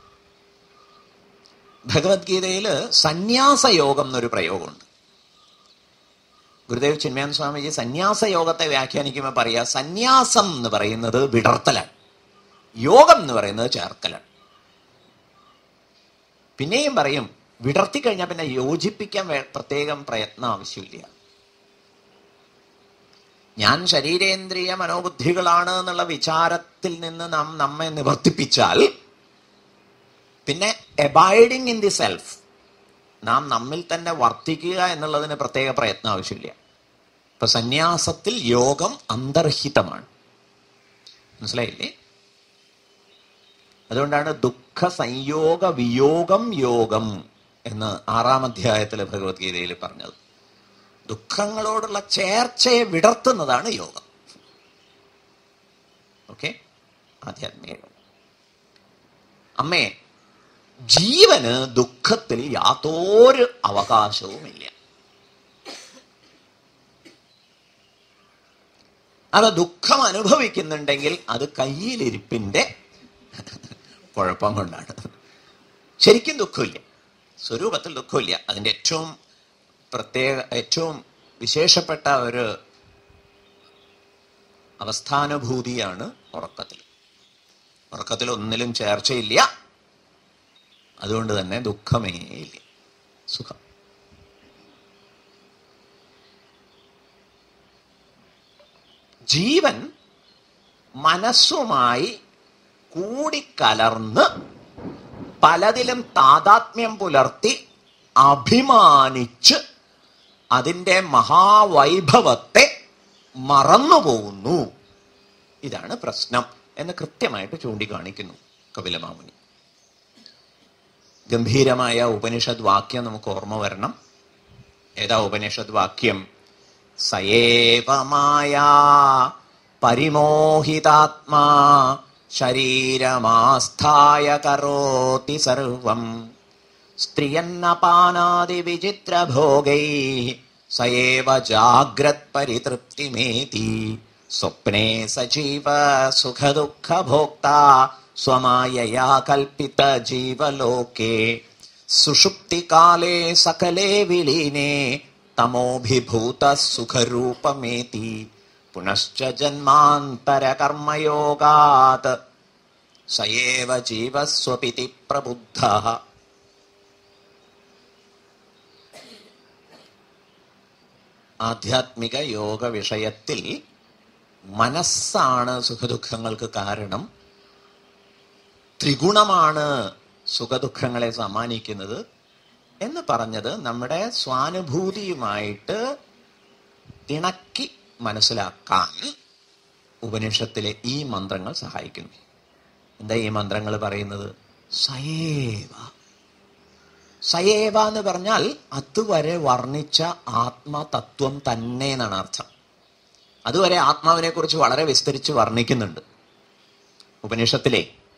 ഭഗവത്ഗീതയിൽ സന്യാസ യോഗം എന്നൊരു പ്രയോഗമുണ്ട് ഗുരുദേവ് ചിന്മയാൻ സ്വാമിജി സന്യാസ യോഗത്തെ വ്യാഖ്യാനിക്കുമ്പോൾ പറയാ സന്യാസം എന്ന് പറയുന്നത് വിടർത്തലാണ് യോഗം എന്ന് പറയുന്നത് ചേർക്കലാണ് പിന്നെയും പറയും വിടർത്തി കഴിഞ്ഞാൽ പിന്നെ യോജിപ്പിക്കാൻ വേ- പ്രത്യേകം പ്രയത്നം ആവശ്യമില്ല ഞാൻ ശരീരേന്ദ്രിയ മനോബുദ്ധികളാണ് എന്നുള്ള വിചാരത്തിൽ നിന്ന് നാം നമ്മെ നിവർത്തിപ്പിച്ചാൽ പിന്നെ എബൈഡിങ് ഇൻ ദി സെൽഫ് നാം നമ്മിൽ തന്നെ വർത്തിക്കുക എന്നുള്ളതിന് പ്രത്യേക പ്രയത്നം ആവശ്യമില്ല ഇപ്പൊ സന്യാസത്തിൽ യോഗം അന്തർഹിതമാണ് മനസ്സിലായില്ലേ അതുകൊണ്ടാണ് ദുഃഖ സംയോഗ വിയോഗം യോഗം എന്ന് ആറാം അധ്യായത്തിൽ ഭഗവത്ഗീതയിൽ പറഞ്ഞത് ദുഃഖങ്ങളോടുള്ള ചേർച്ചയെ വിടർത്തുന്നതാണ് യോഗം ഓക്കെ ആധ്യാത്മിക യോഗം അമ്മേ ജീവന് ദുഃഖത്തിൽ യാതൊരു അവകാശവുമില്ല അത് ദുഃഖം അനുഭവിക്കുന്നുണ്ടെങ്കിൽ അത് കയ്യിലിരിപ്പിന്റെ കുഴപ്പം കൊണ്ടാണ് ശരിക്കും ദുഃഖമില്ല സ്വരൂപത്തിൽ ദുഃഖമില്ല അതിന്റെ ഏറ്റവും പ്രത്യേക ഏറ്റവും വിശേഷപ്പെട്ട ഒരു അവസ്ഥാനുഭൂതിയാണ് ഉറക്കത്തിൽ ഉറക്കത്തിൽ ഒന്നിലും ചേർച്ചയില്ല അതുകൊണ്ട് തന്നെ ദുഃഖമേ ഇല്ല സുഖം ജീവൻ മനസ്സുമായി കൂടിക്കലർന്ന് പലതിലും താതാത്മ്യം പുലർത്തി അഭിമാനിച്ച് അതിൻ്റെ മഹാവൈഭവത്തെ മറന്നുപോകുന്നു ഇതാണ് പ്രശ്നം എന്ന് കൃത്യമായിട്ട് ചൂണ്ടിക്കാണിക്കുന്നു കപിലമാമുനി ഗംഭീരമായ ഉപനിഷദ് വാക്യം നമുക്ക് ഓർമ്മ വരണം ഏതാ ഉപനിഷദ് വാക്യം സയേവമായ പരിമോഹിതാത്മാ ശരീരമാസ്ഥായ കരോതി സർവം സ്ത്രിയന്നപാനാദി വിചിത്രഭോഗൈ സയേവ ജാഗ്രത് പരിതൃപ്തിമേതി സ്വപ്നേ സജീവ സുഖദുഃഖഭോക്ത സ്വമായയാ കൽപ്പിത ജീവലോകേ സുഷുപ്തികാലേ സകലേ വിലീനേ തമോഭിഭൂത സുഖരൂപമേതി പുനശ്ച ജന്മാന്തരകർമ്മയോഗാത് സയേവ ജീവസ്വപിതി പ്രബുദ്ധ ആധ്യാത്മിക യോഗ വിഷയത്തിൽ മനസ്സാണ് സുഖദുഃഖങ്ങൾക്ക് കാരണം ത്രിഗുണമാണ് സുഖദുഃഖങ്ങളെ സമ്മാനിക്കുന്നത് എന്ന് പറഞ്ഞത് നമ്മുടെ സ്വാനുഭൂതിയുമായിട്ട് ഇണക്കി മനസ്സിലാക്കാൻ ഉപനിഷത്തിലെ ഈ മന്ത്രങ്ങൾ സഹായിക്കുന്നു എന്താ ഈ മന്ത്രങ്ങൾ പറയുന്നത് സയേവ സയേവ എന്ന് പറഞ്ഞാൽ അതുവരെ വർണ്ണിച്ച ആത്മതത്വം തന്നെ എന്നാണ് അർത്ഥം അതുവരെ ആത്മാവിനെ കുറിച്ച് വളരെ വിസ്തരിച്ച് വർണ്ണിക്കുന്നുണ്ട് ഉപനിഷത്തിലെ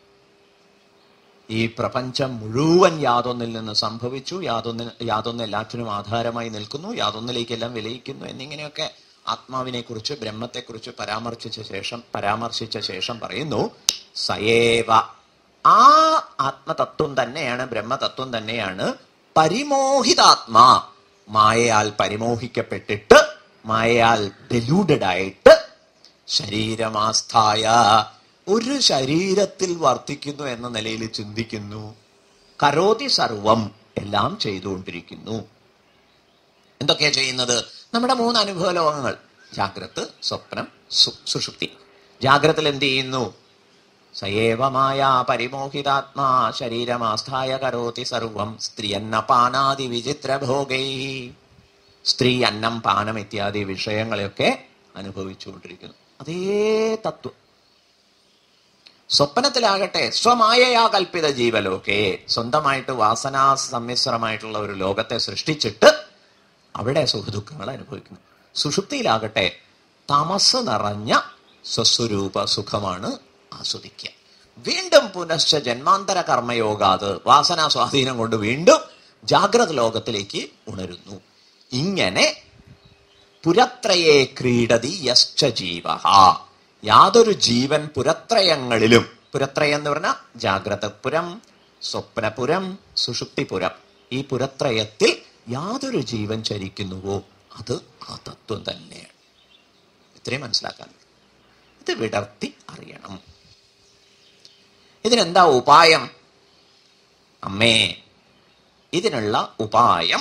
ഈ പ്രപഞ്ചം മുഴുവൻ യാതൊന്നിൽ നിന്ന് സംഭവിച്ചു യാതൊന്നിന് യാതൊന്ന് എല്ലാറ്റിനും ആധാരമായി നിൽക്കുന്നു യാതൊന്നിലേക്കെല്ലാം വിലയിക്കുന്നു എന്നിങ്ങനെയൊക്കെ ആത്മാവിനെ കുറിച്ച് ബ്രഹ്മത്തെക്കുറിച്ച് പരാമർശിച്ച ശേഷം പരാമർശിച്ച ശേഷം പറയുന്നു സയേവ ആ ആത്മതത്വം തന്നെയാണ് ബ്രഹ്മതത്വം തന്നെയാണ് പരിമോഹിതാത്മാ മായയാൽ പരിമോഹിക്കപ്പെട്ടിട്ട് മായയാൽ ഡെലൂഡഡ് ആയിട്ട് ശരീരമാസ്ഥായ ഒരു ശരീരത്തിൽ വർത്തിക്കുന്നു എന്ന നിലയിൽ ചിന്തിക്കുന്നു കരോതി സർവം എല്ലാം ചെയ്തുകൊണ്ടിരിക്കുന്നു എന്തൊക്കെയാ ചെയ്യുന്നത് നമ്മുടെ മൂന്ന് അനുഭവ ലോകങ്ങൾ ജാഗ്രത് സ്വപ്നം സു- സുഷുപ്തി ജാഗ്രതത്തിൽ എന്ത് ചെയ്യുന്നു സയേവമായ പരിമോഹിതാത്മാ ശരീരമാസ്ഥായ കരോതി സർവം സ്ത്രീയന്നപാനാദി വിചിത്ര ഭോഗൈ സ്ത്രീ അന്നം പാനം ഇത്യാദി വിഷയങ്ങളെയൊക്കെ അനുഭവിച്ചുകൊണ്ടിരിക്കുന്നു അതേ തത്വം സ്വപ്നത്തിലാകട്ടെ സ്വമായയാ കൽപ്പിത ജീവലോകെ സ്വന്തമായിട്ട് വാസനാ സമ്മിശ്രമായിട്ടുള്ള ഒരു ലോകത്തെ സൃഷ്ടിച്ചിട്ട് അവിടെ സുഖദുഃഖങ്ങൾ അനുഭവിക്കുന്നു സുഷുപ്തിയിലാകട്ടെ തമസ് നിറഞ്ഞ സ്വസ്വരൂപ സുഖമാണ് ആസ്വദിക്കുക വീണ്ടും പുനശ്ച ജന്മാന്തര കർമ്മയോഗാത് വാസനാ സ്വാധീനം കൊണ്ട് വീണ്ടും ജാഗ്രത ലോകത്തിലേക്ക് ഉണരുന്നു ഇങ്ങനെ പുരത്രയെ ക്രീഡതി യശ്ച ജീവ യാതൊരു ജീവൻ പുരത്രയങ്ങളിലും പുരത്രയം എന്ന് പറഞ്ഞാൽ ജാഗ്രതപുരം സ്വപ്നപുരം സുഷുപ്തിപുരം ഈ പുരത്രയത്തിൽ യാതൊരു ജീവൻ ചരിക്കുന്നുവോ അത് ആ തത്വം തന്നെയാണ് ഇത്രയും മനസ്സിലാക്കാൻ ഇത് വിടർത്തി അറിയണം ഇതിനെന്താ ഉപായം അമ്മേ ഇതിനുള്ള ഉപായം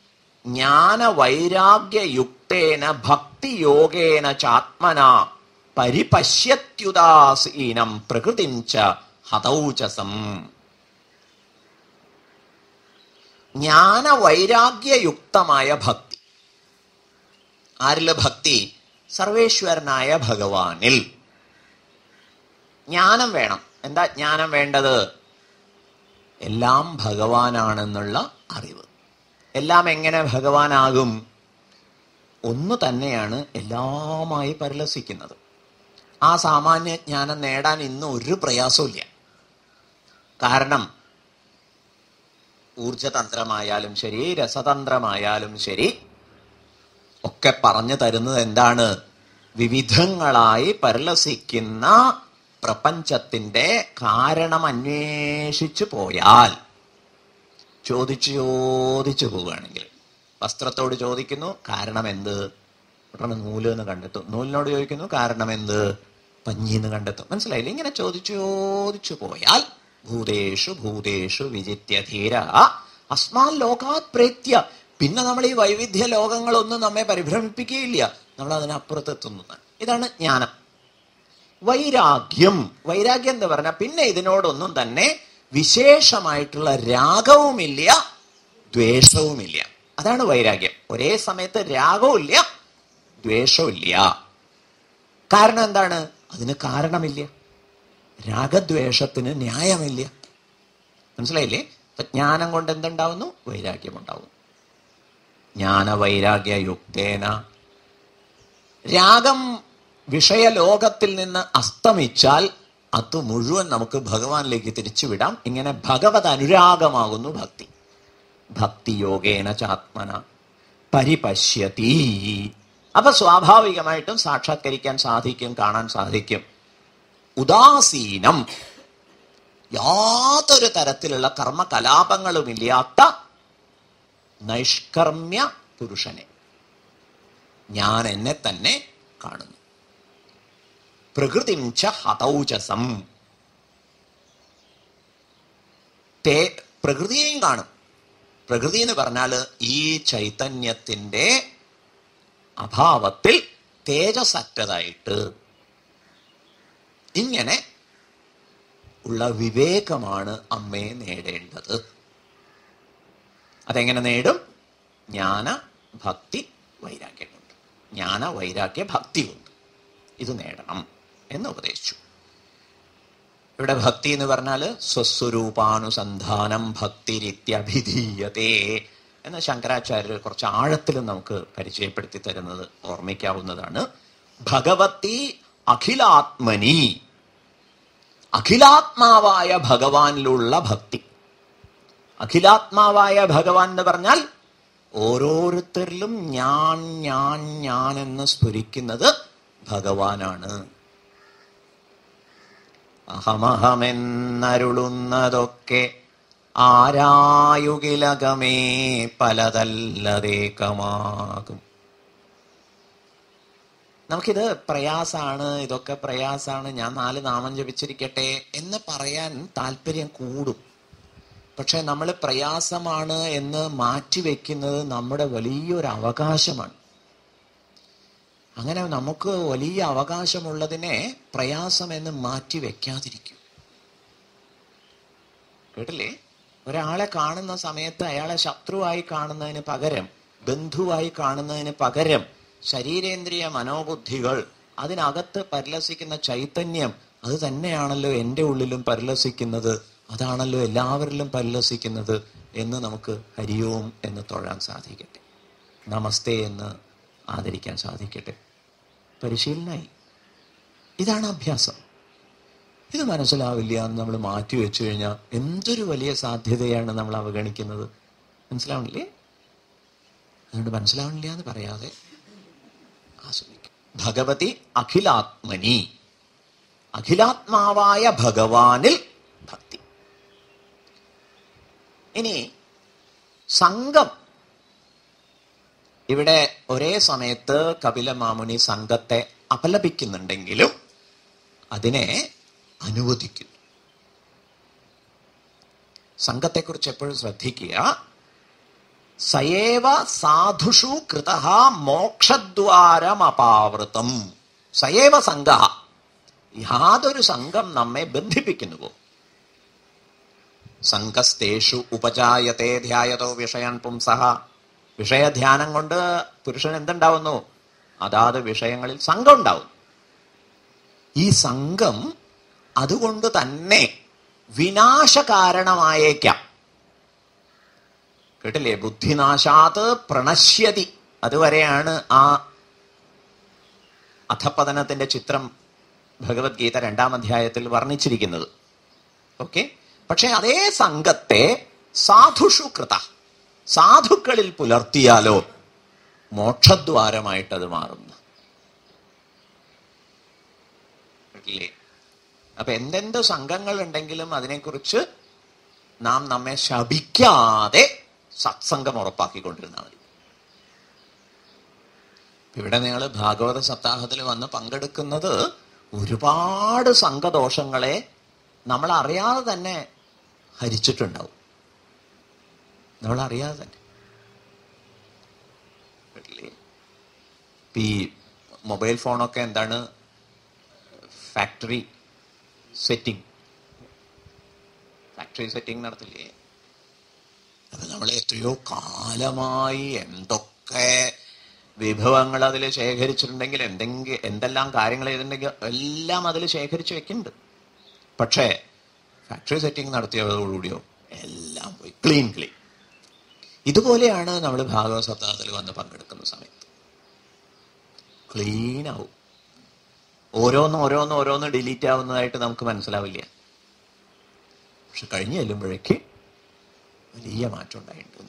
ജ്ഞാനവൈരാഗ്യയുക്തേന ഭക്തിയോഗേന ചാത്മന പരിപശ്യത്യുദാസീനം പ്രകൃതിം ച ഹതൗചസം ജ്ഞാനവൈരാഗ്യയുക്തമായ ഭക്തി ആരില് ഭക്തി സർവേശ്വരനായ ഭഗവാനിൽ ജ്ഞാനം വേണം എന്താ ജ്ഞാനം വേണ്ടത് എല്ലാം ഭഗവാനാണെന്നുള്ള അറിവ് എല്ലാം എങ്ങനെ ഭഗവാനാകും ഒന്ന് തന്നെയാണ് എല്ലാമായി പരിലസിക്കുന്നത് ആ സാമാന്യ ജ്ഞാനം നേടാൻ ഇന്ന് ഒരു പ്രയാസമില്ല കാരണം ഊർജതന്ത്രമായാലും ശരി രസതന്ത്രമായാലും ശരി ഒക്കെ പറഞ്ഞു തരുന്നത് എന്താണ് വിവിധങ്ങളായി പരിലസിക്കുന്ന പ്രപഞ്ചത്തിന്റെ കാരണം അന്വേഷിച്ചു പോയാൽ ചോദിച്ചു ചോദിച്ചു പോവുകയാണെങ്കിൽ വസ്ത്രത്തോട് ചോദിക്കുന്നു കാരണം എന്ത് ഉടനെ നൂല് എന്ന് കണ്ടെത്തും നൂലിനോട് ചോദിക്കുന്നു കാരണം എന്ത് പഞ്ഞിന്ന് കണ്ടെത്തും മനസ്സിലായില്ലേ ഇങ്ങനെ ചോദിച്ചു ചോദിച്ചു പോയാൽ ഭൂതേഷു ഭൂതേഷു വിജിത്യധീര അസ്മാൻ ലോകാത് പ്രേത്യ പിന്നെ നമ്മൾ ഈ വൈവിധ്യ ലോകങ്ങളൊന്നും നമ്മെ പരിഭ്രമിപ്പിക്കുകയില്ല നമ്മൾ അതിനപ്പുറത്തെത്തുന്നത് ഇതാണ് ജ്ഞാനം വൈരാഗ്യം വൈരാഗ്യം എന്ന് പറഞ്ഞാൽ പിന്നെ ഇതിനോടൊന്നും തന്നെ വിശേഷമായിട്ടുള്ള രാഗവുമില്ല ദ്വേഷവുമില്ല അതാണ് വൈരാഗ്യം ഒരേ സമയത്ത് രാഗവുമില്ല ദ്വേഷവുമില്ല കാരണം എന്താണ് അതിന് കാരണമില്ല രാഗദ്വേഷത്തിന് ന്യായമില്ല മനസ്സിലായില്ലേ അപ്പൊ ജ്ഞാനം കൊണ്ട് എന്തുണ്ടാവുന്നു വൈരാഗ്യം ഉണ്ടാവുന്നു ജ്ഞാന വൈരാഗ്യ യുക്തേന രാഗം വിഷയലോകത്തിൽ നിന്ന് അസ്തമിച്ചാൽ അത് മുഴുവൻ നമുക്ക് ഭഗവാനിലേക്ക് തിരിച്ചുവിടാം ഇങ്ങനെ ഭഗവത് അനുരാഗമാകുന്നു ഭക്തി ഭക്തി യോഗേന ചാത്മന പരിപശ്യതി അപ്പൊ സ്വാഭാവികമായിട്ടും സാക്ഷാത്കരിക്കാൻ സാധിക്കും കാണാൻ സാധിക്കും ഉദാസീനം യാതൊരു തരത്തിലുള്ള കർമ്മകലാപങ്ങളുമില്ലാത്ത നൈഷ്കർമ്മ്യ പുരുഷനെ ഞാൻ എന്നെ തന്നെ കാണുന്നു പ്രകൃതിം ച ഹതൗചസം തേ പ്രകൃതിയെയും കാണും പ്രകൃതി എന്ന് പറഞ്ഞാൽ ഈ ചൈതന്യത്തിന്റെ അഭാവത്തിൽ തേജസറ്റതായിട്ട് ഇങ്ങനെ ഉള്ള വിവേകമാണ് അമ്മയെ നേടേണ്ടത് അതെങ്ങനെ നേടും ജ്ഞാന ഭക്തി വൈരാഗ്യം കൊണ്ട് ജ്ഞാന വൈരാഗ്യ ഭക്തി കൊണ്ട് ഇത് നേടണം എന്ന് ഉപദേശിച്ചു ഇവിടെ ഭക്തി എന്ന് പറഞ്ഞാൽ സ്വസ്വരൂപാനുസന്ധാനം ഭക്തിരിത്യഭിധീയതേ എന്ന് ശങ്കരാചാര്യർ കുറച്ച് ആഴത്തിലും നമുക്ക് പരിചയപ്പെടുത്തി തരുന്നത് ഓർമ്മിക്കാവുന്നതാണ് ഭഗവതി അഖിലാത്മനി അഖിലാത്മാവായ ഭഗവാനിലുള്ള ഭക്തി അഖിലാത്മാവായ ഭഗവാൻ എന്ന് പറഞ്ഞാൽ ഓരോരുത്തരിലും ഞാൻ ഞാൻ ഞാൻ എന്ന് സ്ഫുരിക്കുന്നത് ഭഗവാനാണ് അഹമഹമെന്നരുളുന്നതൊക്കെ ആരായുകിലകമേ പലതല്ലതേകമാകും നമുക്കിത് പ്രയാസാണ് ഇതൊക്കെ പ്രയാസാണ് ഞാൻ നാല് നാമം ജപിച്ചിരിക്കട്ടെ എന്ന് പറയാൻ താല്പര്യം കൂടും പക്ഷെ നമ്മൾ പ്രയാസമാണ് എന്ന് മാറ്റിവെക്കുന്നത് നമ്മുടെ വലിയൊരു അവകാശമാണ് അങ്ങനെ നമുക്ക് വലിയ അവകാശമുള്ളതിനെ പ്രയാസം എന്ന് മാറ്റി വെക്കാതിരിക്കും കേട്ടില്ലേ ഒരാളെ കാണുന്ന സമയത്ത് അയാളെ ശത്രുവായി കാണുന്നതിന് പകരം ബന്ധുവായി കാണുന്നതിന് പകരം ശരീരേന്ദ്രിയ മനോബുദ്ധികൾ അതിനകത്ത് പരിലസിക്കുന്ന ചൈതന്യം അത് തന്നെയാണല്ലോ എൻ്റെ ഉള്ളിലും പരിലസിക്കുന്നത് അതാണല്ലോ എല്ലാവരിലും പരിലസിക്കുന്നത് എന്ന് നമുക്ക് ഹരിയോം എന്ന് തൊഴാൻ സാധിക്കട്ടെ നമസ്തേ എന്ന് ആദരിക്കാൻ സാധിക്കട്ടെ പരിശീലനായി ഇതാണ് അഭ്യാസം ഇത് മനസ്സിലാവില്ല എന്ന് നമ്മൾ മാറ്റി വെച്ചു കഴിഞ്ഞാൽ എന്തൊരു വലിയ സാധ്യതയാണ് നമ്മൾ അവഗണിക്കുന്നത് മനസ്സിലാവണില്ലേ അതുകൊണ്ട് മനസ്സിലാവണില്ല എന്ന് പറയാതെ ആസ്വദിക്കും ഭഗവതി അഖിലാത്മനി അഖിലാത്മാവായ ഭഗവാനിൽ ഭക്തി ഇനി സംഘം ഇവിടെ ഒരേ സമയത്ത് കപില മാമുനി സംഘത്തെ അപലപിക്കുന്നുണ്ടെങ്കിലും അതിനെ അനുവദിക്കുന്നു സംഘത്തെക്കുറിച്ച് എപ്പോഴും ശ്രദ്ധിക്കുക സയേവ സാധുഷു കൃത മോക്ഷദ്വാരമപാവൃതം സയേവ സംഘ യാതൊരു സംഘം നമ്മെ ബന്ധിപ്പിക്കുന്നുവോ സംഘസ്തേഷു ഉപജായത്തെ ധ്യായതോ വിഷയാൻ പുംസഹ വിഷയധ്യാനം കൊണ്ട് പുരുഷൻ എന്തുണ്ടാവുന്നു അതാത് വിഷയങ്ങളിൽ സംഘം ഉണ്ടാവും ഈ സംഘം അതുകൊണ്ട് തന്നെ വിനാശകാരണമായേക്കാം കേട്ടില്ലേ ബുദ്ധിനാശാത് പ്രണശ്യതി അതുവരെയാണ് ആ അധപതനത്തിന്റെ ചിത്രം ഭഗവത്ഗീത രണ്ടാം അധ്യായത്തിൽ വർണ്ണിച്ചിരിക്കുന്നത് ഓക്കെ പക്ഷെ അതേ സംഘത്തെ സാധുഷു കൃത സാധുക്കളിൽ പുലർത്തിയാലോ മോക്ഷദ്വാരമായിട്ട് അത് മാറുന്നു കേട്ടില്ലേ അപ്പൊ എന്തെന്ത് സംഘങ്ങൾ ഉണ്ടെങ്കിലും അതിനെക്കുറിച്ച് നാം നമ്മെ ശപിക്കാതെ സത്സംഗം ഉറപ്പാക്കിക്കൊണ്ടിരുന്നാൽ മതി ഇവിടെ നിങ്ങൾ ഭാഗവത സപ്താഹത്തിൽ വന്ന് പങ്കെടുക്കുന്നത് ഒരുപാട് സംഘദോഷങ്ങളെ നമ്മൾ അറിയാതെ തന്നെ ഹരിച്ചിട്ടുണ്ടാവും നമ്മൾ അറിയാതെ തന്നെ കേട്ടില്ലേ? ഇപ്പൊ ഈ മൊബൈൽ ഫോണൊക്കെ എന്താണ് ഫാക്ടറി സെറ്റിംഗ് ഫാക്ടറി സെറ്റിംഗ് നടത്തില്ലേ അപ്പൊ നമ്മൾ എത്രയോ കാലമായി എന്തൊക്കെ വിഭവങ്ങൾ അതിൽ ശേഖരിച്ചിട്ടുണ്ടെങ്കിൽ എന്തെങ്കിലും എന്തെല്ലാം കാര്യങ്ങൾ ചെയ്തിട്ടുണ്ടെങ്കിൽ എല്ലാം അതിൽ ശേഖരിച്ച് വെക്കുന്നുണ്ട് പക്ഷേ ഫാക്ടറി സെറ്റിംഗ് നടത്തിയതോടുകൂടിയോ എല്ലാം പോയി ക്ലീൻ ക്ലീൻ ഇതുപോലെയാണ് നമ്മൾ ഭാഗവത സപ്താഹത്തിൽ വന്ന് പങ്കെടുക്കുന്ന സമയത്ത് ക്ലീൻ ആവും ഓരോന്ന് ഓരോന്ന് ഓരോന്ന് ഡിലീറ്റ് ആവുന്നതായിട്ട് നമുക്ക് മനസ്സിലാവില്ല പക്ഷെ കഴിഞ്ഞ് ചെല്ലുമ്പോഴേക്ക് വലിയ മാറ്റം ഉണ്ടായിട്ടുണ്ട്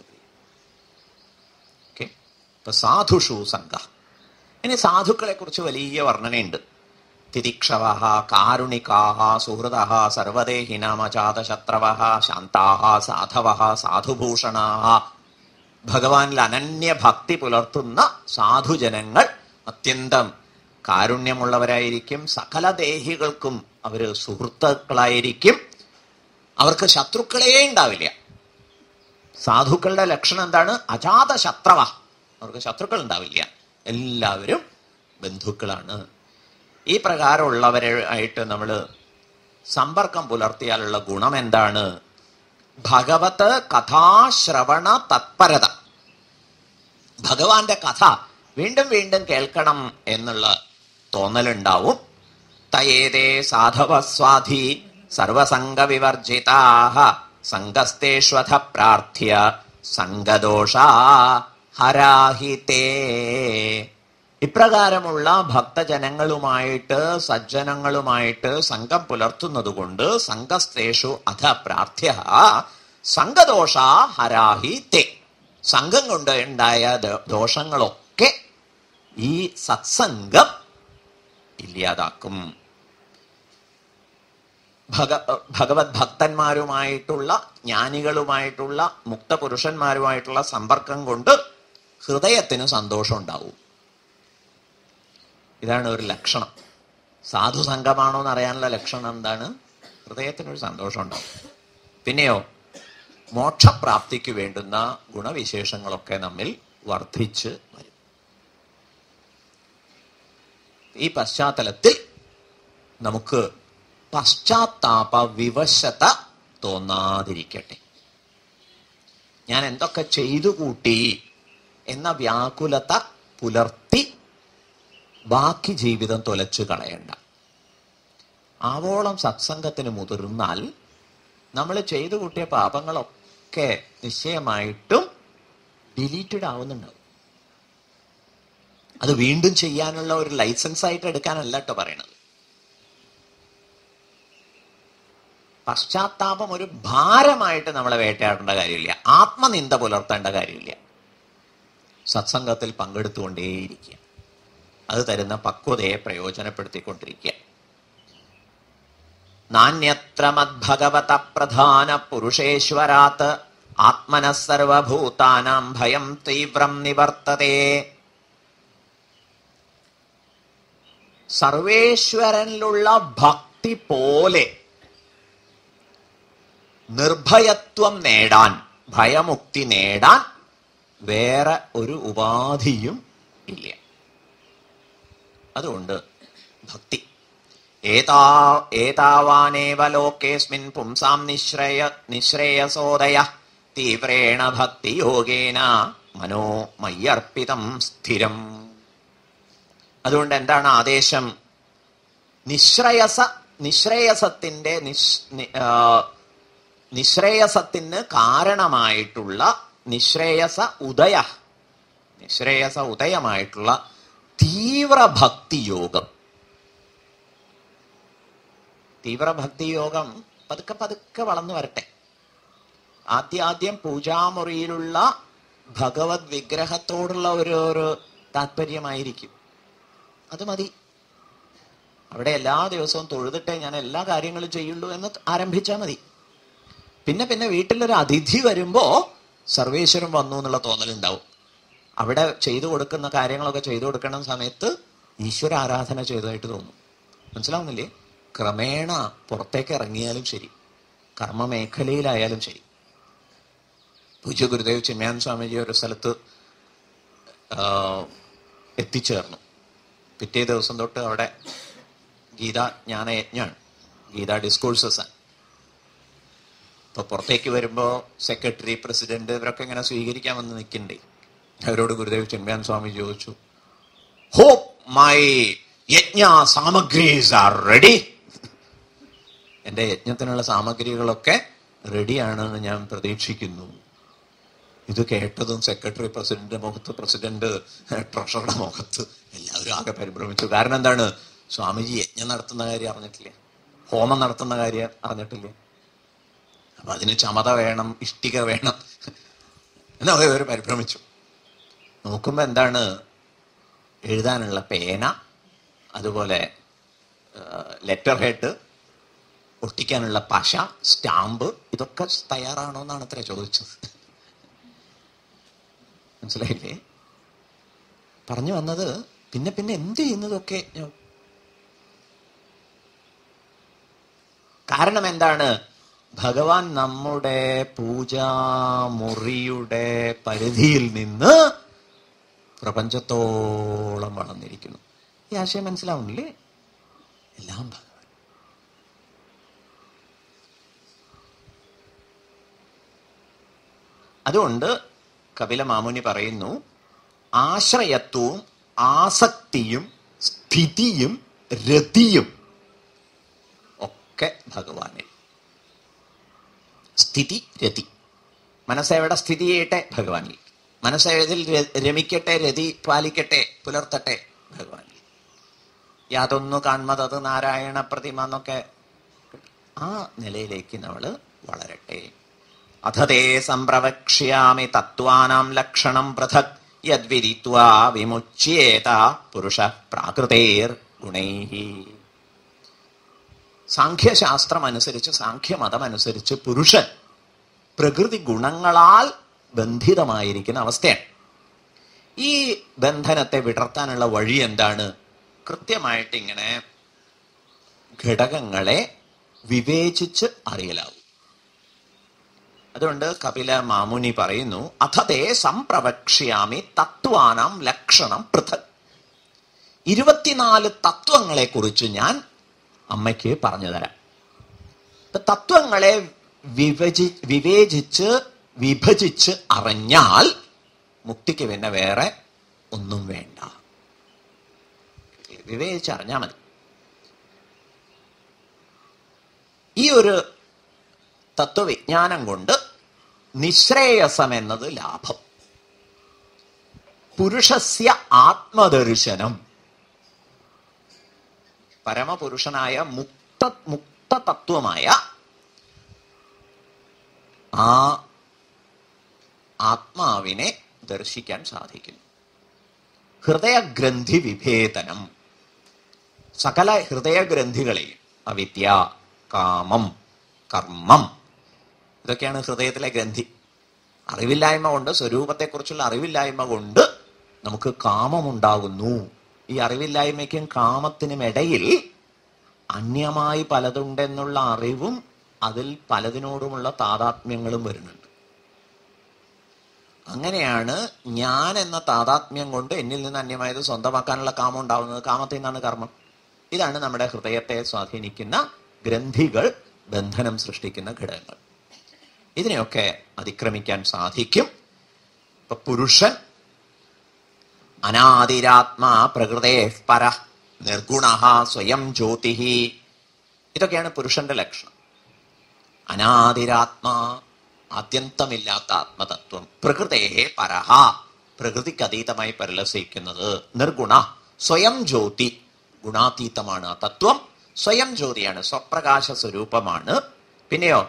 ഓക്കെ ഇപ്പൊ സാധുഷു സംഘ ഇനി സാധുക്കളെ കുറിച്ച് വലിയ വർണ്ണനയുണ്ട് തിതിക്ഷവ കാരുണികാ സുഹൃദ സർവദേഹിനാമജാതശത്രവ ശാന്താ സാധവ സാധുഭൂഷണാ ഭഗവാനിൽ അനന്യ ഭക്തി പുലർത്തുന്ന സാധുജനങ്ങൾ അത്യന്തം കാരുണ്യമുള്ളവരായിരിക്കും സകല ദേഹികൾക്കും അവര് സുഹൃത്തുക്കളായിരിക്കും അവർക്ക് ശത്രുക്കളേ ഉണ്ടാവില്ല സാധുക്കളുടെ ലക്ഷണം എന്താണ് അജാത ശത്രവ അവർക്ക് ശത്രുക്കൾ ഉണ്ടാവില്ല എല്ലാവരും ബന്ധുക്കളാണ് ഈ പ്രകാരമുള്ളവരായിട്ട് നമ്മൾ സമ്പർക്കം പുലർത്തിയാലുള്ള ഗുണം എന്താണ് ഭഗവത് കഥാശ്രവണ തത്പരത ഭഗവാന്റെ കഥ വീണ്ടും വീണ്ടും കേൾക്കണം എന്നുള്ള തോന്നലുണ്ടാവും തയേതേ സാധവ സ്വാധി സർവസംഗ വിവർജിതാഹ സംഗസ്തേഷ്വഥ പ്രാർത്ഥ്യ സംഗദോഷാ ഹരാഹിതേ ഇപ്രകാരമുള്ള ഭക്തജനങ്ങളുമായിട്ട് സജ്ജനങ്ങളുമായിട്ട് സംഘം പുലർത്തുന്നതുകൊണ്ട് സംഘസ്തേഷു അധ പ്രാർത്ഥ്യ സംഘദോഷ ഹരാഹി തേ സംഘം കൊണ്ട് ഉണ്ടായ ദോ- ദോഷങ്ങളൊക്കെ ഈ സത്സംഗം ഇല്ലാതാക്കും ഭഗ ഭഗവത് ഭക്തന്മാരുമായിട്ടുള്ള ജ്ഞാനികളുമായിട്ടുള്ള മുക്തപുരുഷന്മാരുമായിട്ടുള്ള സമ്പർക്കം കൊണ്ട് ഹൃദയത്തിന് സന്തോഷം ഉണ്ടാവും ഇതാണ് ഒരു ലക്ഷണം സാധു സംഘമാണോ എന്ന് അറിയാനുള്ള ലക്ഷണം എന്താണ് ഹൃദയത്തിനൊരു സന്തോഷം ഉണ്ടാവും പിന്നെയോ മോക്ഷപ്രാപ്തിക്ക് വേണ്ടുന്ന ഗുണവിശേഷങ്ങളൊക്കെ നമ്മിൽ വർദ്ധിച്ച് വരും ഈ പശ്ചാത്തലത്തിൽ നമുക്ക് പശ്ചാത്താപ വിവശത തോന്നാതിരിക്കട്ടെ ഞാൻ എന്തൊക്കെ ചെയ്തു കൂട്ടി എന്ന വ്യാകുലത പുലർത്തി ബാക്കി ജീവിതം തൊലച്ചു കളയണ്ട ആവോളം സത്സംഗത്തിന് മുതിർന്നാൽ നമ്മൾ ചെയ്തു കൂട്ടിയ പാപങ്ങളൊക്കെ നിശ്ചയമായിട്ടും ഡിലീറ്റഡ് ആവുന്നുണ്ടാവും അത് വീണ്ടും ചെയ്യാനുള്ള ഒരു ലൈസൻസ് ആയിട്ട് എടുക്കാനല്ല കേട്ടോ പറയണത് പശ്ചാത്താപം ഒരു ഭാരമായിട്ട് നമ്മളെ വേട്ടയാടേണ്ട കാര്യമില്ല ആത്മനിന്ദ പുലർത്തേണ്ട കാര്യമില്ല സത്സംഗത്തിൽ പങ്കെടുത്തുകൊണ്ടേയിരിക്കുക അത് തരുന്ന പക്വതയെ പ്രയോജനപ്പെടുത്തിക്കൊണ്ടിരിക്കുക നാണ്യത്ര മദ്ഭഗവത പ്രധാന പുരുഷേശ്വരാത് ആത്മന സർവഭൂതാനാം ഭയം തീവ്രം നിവർത്തതേ സർവേശ്വരനിലുള്ള ഭക്തി പോലെ നിർഭയത്വം നേടാൻ ഭയമുക്തി നേടാൻ വേറെ ഒരു ഉപാധിയും ഇല്ല അതുകൊണ്ട് ഭക്തി ഏതാ ഏതാവാനേവ ലോകേസ്മിൻ പുംസാം നിശ്രയ നിശ്രേയസോദയ തീവ്രേണ ഭക്തിയോഗേന മനോ മയ്യർപ്പിതം സ്ഥിരം അതുകൊണ്ട് എന്താണ് ആദേശം നിശ്രയസ നിശ്രേയസത്തിന്റെ നിശ് നി- ആ, നിശ്രേയസത്തിന് കാരണമായിട്ടുള്ള നിശ്രേയസ ഉദയ നിശ്രേയസ ഉദയമായിട്ടുള്ള തീവ്ര ഭക്തിയോഗം തീവ്ര ഭക്തിയോഗം പതുക്കെ പതുക്കെ വളർന്നു വരട്ടെ ആദ്യാദ്യം പൂജാമുറിയിലുള്ള ഭഗവത് വിഗ്രഹത്തോടുള്ള ഒരു ഒരു താല്പര്യമായിരിക്കും അത് മതി അവിടെ എല്ലാ ദിവസവും തൊഴുതിട്ടേ ഞാൻ എല്ലാ കാര്യങ്ങളും ചെയ്യുള്ളൂ എന്ന് ആരംഭിച്ചാൽ മതി പിന്നെ പിന്നെ വീട്ടിലൊരു അതിഥി വരുമ്പോ സർവേശ്വരൻ വന്നു എന്നുള്ള തോന്നലുണ്ടാവും അവിടെ ചെയ്തു കൊടുക്കുന്ന കാര്യങ്ങളൊക്കെ ചെയ്തു കൊടുക്കുന്ന സമയത്ത് ഈശ്വര ആരാധന ചെയ്തതായിട്ട് തോന്നും മനസ്സിലാവുന്നില്ലേ ക്രമേണ പുറത്തേക്ക് ഇറങ്ങിയാലും ശരി കർമ്മ മേഖലയിലായാലും ശരി പൂജ്യ ഗുരുദേവ് ചിന്മയാൻ സ്വാമിജി ഒരു സ്ഥലത്ത് ആ, എത്തിച്ചേർന്നു പിറ്റേ ദിവസം തൊട്ട് അവിടെ ഗീത ജ്ഞാനയജ്ഞാണ് ഗീത ഡിസ്കോഴ്സസ് ആണ് ഇപ്പൊ പുറത്തേക്ക് വരുമ്പോ സെക്രട്ടറി പ്രസിഡന്റ് ഇവരൊക്കെ ഇങ്ങനെ സ്വീകരിക്കാൻ വന്ന് നിൽക്കണ്ടേ അവരോട് ഗുരുദേവ് ചിന്മയാൻ സ്വാമി ചോദിച്ചു ഹോപ്പ് മൈ യജ്ഞ സാമഗ്രീസ് ആർ റെഡി എന്റെ യജ്ഞത്തിനുള്ള സാമഗ്രികളൊക്കെ റെഡിയാണെന്ന് ഞാൻ പ്രതീക്ഷിക്കുന്നു ഇത് കേട്ടതും സെക്രട്ടറി പ്രസിഡന്റ് മുഖത്ത് പ്രസിഡന്റ് ട്രഷറുടെ മുഖത്ത് എല്ലാവരും ആകെ പരിഭ്രമിച്ചു കാരണം എന്താണ് സ്വാമിജി യജ്ഞം നടത്തുന്ന കാര്യം അറിഞ്ഞിട്ടില്ല ഹോമം നടത്തുന്ന കാര്യം അറിഞ്ഞിട്ടില്ല അപ്പൊ അതിന് ചമത വേണം ഇഷ്ടിക വേണം എന്നൊക്കെ ഇവർ പരിഭ്രമിച്ചു നോക്കുമ്പോ എന്താണ് എഴുതാനുള്ള പേന അതുപോലെ ലെറ്റർ ഹെഡ് ഒട്ടിക്കാനുള്ള പശ സ്റ്റാമ്പ് ഇതൊക്കെ തയ്യാറാണോ എന്നാണ് അത്ര ചോദിച്ചത് മനസ്സിലായില്ലേ പറഞ്ഞു വന്നത് പിന്നെ പിന്നെ എന്ത് ചെയ്യുന്നതൊക്കെ ഞാൻ- കാരണം എന്താണ് ഭഗവാൻ നമ്മുടെ പൂജാമുറിയുടെ പരിധിയിൽ നിന്ന് പ്രപഞ്ചത്തോളം വളർന്നിരിക്കുന്നു ഈ ആശയം മനസ്സിലാവുന്നില്ലേ എല്ലാം ഭഗവാൻ അതുകൊണ്ട് കപില മാമുനി പറയുന്നു ആശ്രയത്വവും ആസക്തിയും സ്ഥിതിയും രതിയും ഒക്കെ ഭഗവാനിൽ സ്ഥിതി രതി മനസ്സെവിടെ സ്ഥിതി ചെയ്യട്ടെ ഭഗവാനിൽ മനസ്സേതിൽ രമിക്കട്ടെ രതി പാലിക്കട്ടെ പുലർത്തട്ടെ ഭഗവാനിൽ യാതൊന്നു കാൺമതത് നാരായണ പ്രതിമ എന്നൊക്കെ ആ നിലയിലേക്ക് നമ്മൾ വളരട്ടെ അഥതേ സംപ്രവക്ഷ്യാമി തത്വാനാം ലക്ഷണം പൃഥക് യദ്വിദിത്വാ വിമുച്യേത പുരുഷ പ്രാകൃതേർ ഗുണൈ സാഖ്യശാസ്ത്രം അനുസരിച്ച് സാഖ്യമതം അനുസരിച്ച് പുരുഷൻ പ്രകൃതി ഗുണങ്ങളാൽ ബന്ധിതമായിരിക്കുന്ന അവസ്ഥയാണ് ഈ ബന്ധനത്തെ വിടർത്താനുള്ള വഴി എന്താണ് കൃത്യമായിട്ട് ഇങ്ങനെ ഘടകങ്ങളെ വിവേചിച്ച് അറിയലാവും അതുകൊണ്ട് കപില മാമുനി പറയുന്നു അഥതേ സംപ്രവക്ഷ്യാമി തത്വാനാം ലക്ഷണം പൃഥക് ഇരുപത്തിനാല് തത്വങ്ങളെ കുറിച്ച് ഞാൻ അമ്മയ്ക്ക് പറഞ്ഞു തരാം ഇപ്പൊ തത്വങ്ങളെ വിഭജി വിവേചിച്ച് വിഭജിച്ച് അറിഞ്ഞാൽ മുക്തിക്ക് പിന്നെ വേറെ ഒന്നും വേണ്ട വിവേചിച്ച് അറിഞ്ഞാൽ മതി ഈ ഒരു തത്വവിജ്ഞാനം കൊണ്ട് നിശ്രേയസം എന്നത് ലാഭം പുരുഷസ്യ ആത്മദർശനം പരമപുരുഷനായ മുക്ത മുക്ത തത്വമായ ആ ആത്മാവിനെ ദർശിക്കാൻ സാധിക്കുന്നു ഹൃദയഗ്രന്ഥി വിഭേദനം സകല ഹൃദയഗ്രന്ഥികളെയും അവിദ്യ കാമം കർമ്മം ഇതൊക്കെയാണ് ഹൃദയത്തിലെ ഗ്രന്ഥി അറിവില്ലായ്മ കൊണ്ട് സ്വരൂപത്തെക്കുറിച്ചുള്ള അറിവില്ലായ്മ കൊണ്ട് നമുക്ക് കാമമുണ്ടാകുന്നു ഈ അറിവില്ലായ്മയ്ക്കും കാമത്തിനും ഇടയിൽ അന്യമായി പലതുണ്ടെന്നുള്ള അറിവും അതിൽ പലതിനോടുമുള്ള താതാത്മ്യങ്ങളും വരുന്നുണ്ട് അങ്ങനെയാണ് ഞാൻ എന്ന താതാത്മ്യം കൊണ്ട് എന്നിൽ നിന്ന് അന്യമായത് സ്വന്തമാക്കാനുള്ള കാമം ഉണ്ടാവുന്നത് കാമത്തിൽ നിന്നാണ് കർമ്മം ഇതാണ് നമ്മുടെ ഹൃദയത്തെ സ്വാധീനിക്കുന്ന ഗ്രന്ഥികൾ ബന്ധനം സൃഷ്ടിക്കുന്ന ഘടകങ്ങൾ ഇതിനെയൊക്കെ അതിക്രമിക്കാൻ സാധിക്കും ഇപ്പൊ പുരുഷൻ അനാദിരാത്മാ പ്രകൃതേ പര നിർഗുണ സ്വയം ജ്യോതി ഇതൊക്കെയാണ് പുരുഷന്റെ ലക്ഷണം അനാദിരാത്മാ ആദ്യന്തമില്ലാത്ത ആത്മതത്വം പ്രകൃതേ പരഹ പ്രകൃതിക്ക് അതീതമായി പരിലസിക്കുന്നത് നിർഗുണ സ്വയം ജ്യോതി ഗുണാതീതമാണ് ആ തത്വം സ്വയം ജ്യോതിയാണ് സ്വപ്രകാശ സ്വരൂപമാണ് പിന്നെയോ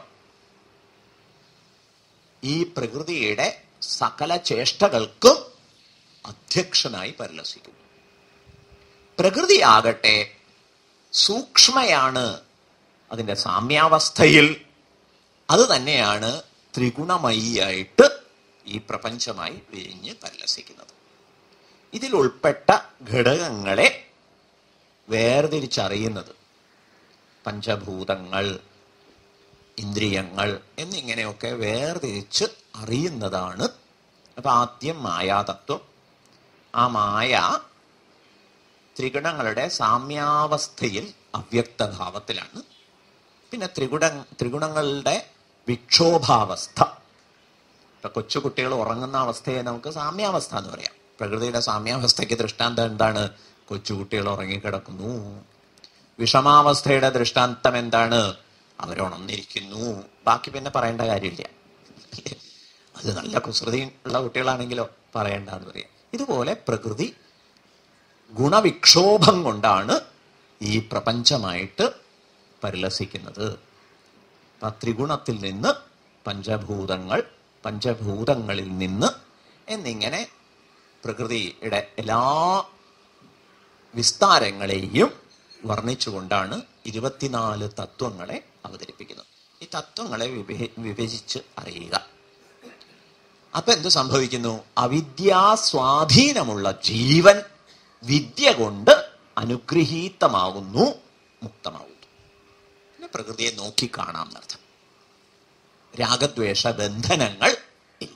ഈ പ്രകൃതിയുടെ സകല ചേഷ്ടകൾക്കും അധ്യക്ഷനായി പരിലസിക്കുന്നു പ്രകൃതിയാകട്ടെ സൂക്ഷ്മയാണ് അതിന്റെ സാമ്യാവസ്ഥയിൽ അത് തന്നെയാണ് ത്രിഗുണമയിയായിട്ട് ഈ പ്രപഞ്ചമായി വിരിഞ്ഞ് പരിലസിക്കുന്നത് ഇതിൽ ഉൾപ്പെട്ട ഘടകങ്ങളെ വേർതിരിച്ചറിയുന്നത് പഞ്ചഭൂതങ്ങൾ ഇന്ദ്രിയങ്ങൾ എന്നിങ്ങനെയൊക്കെ വേർതിരിച്ച് അറിയുന്നതാണ് അപ്പൊ ആദ്യം മായാതത്വം ആ മായ ത്രിഗുണങ്ങളുടെ സാമ്യാവസ്ഥയിൽ അവ്യക്തഭാവത്തിലാണ് പിന്നെ ത്രിഗുണ ത്രിഗുണങ്ങളുടെ വിക്ഷോഭാവസ്ഥ ഇപ്പൊ കൊച്ചുകുട്ടികൾ ഉറങ്ങുന്ന അവസ്ഥയെ നമുക്ക് സാമ്യാവസ്ഥ എന്ന് പറയാം പ്രകൃതിയുടെ സാമ്യാവസ്ഥയ്ക്ക് ദൃഷ്ടാന്തം എന്താണ് കൊച്ചുകുട്ടികൾ ഉറങ്ങിക്കിടക്കുന്നു വിഷമാവസ്ഥയുടെ ദൃഷ്ടാന്തം എന്താണ് അവരുണർന്നിരിക്കുന്നു ബാക്കി പിന്നെ പറയേണ്ട കാര്യമില്ല അത് നല്ല കുസൃതി ഉള്ള കുട്ടികളാണെങ്കിലോ പറയേണ്ട എന്ന് പറയാം ഇതുപോലെ പ്രകൃതി ഗുണവിക്ഷോഭം കൊണ്ടാണ് ഈ പ്രപഞ്ചമായിട്ട് പരിലസിക്കുന്നത് അപ്പൊ ത്രിഗുണത്തിൽ നിന്ന് പഞ്ചഭൂതങ്ങൾ പഞ്ചഭൂതങ്ങളിൽ നിന്ന് എന്നിങ്ങനെ പ്രകൃതിയുടെ എല്ലാ വിസ്താരങ്ങളെയും വർണ്ണിച്ചുകൊണ്ടാണ് ഇരുപത്തിനാല് തത്വങ്ങളെ അവതരിപ്പിക്കുന്നത് ഈ തത്വങ്ങളെ വിഭ- വിഭജിച്ച് അറിയുക അപ്പൊ എന്ത് സംഭവിക്കുന്നു അവിദ്യാസ്വാധീനമുള്ള ജീവൻ വിദ്യ കൊണ്ട് അനുഗ്രഹീതമാകുന്നു മുക്തമാകുന്നു പിന്നെ പ്രകൃതിയെ നോക്കി കാണാം എന്നർത്ഥം രാഗദ്വേഷ ബന്ധനങ്ങൾ ഇല്ല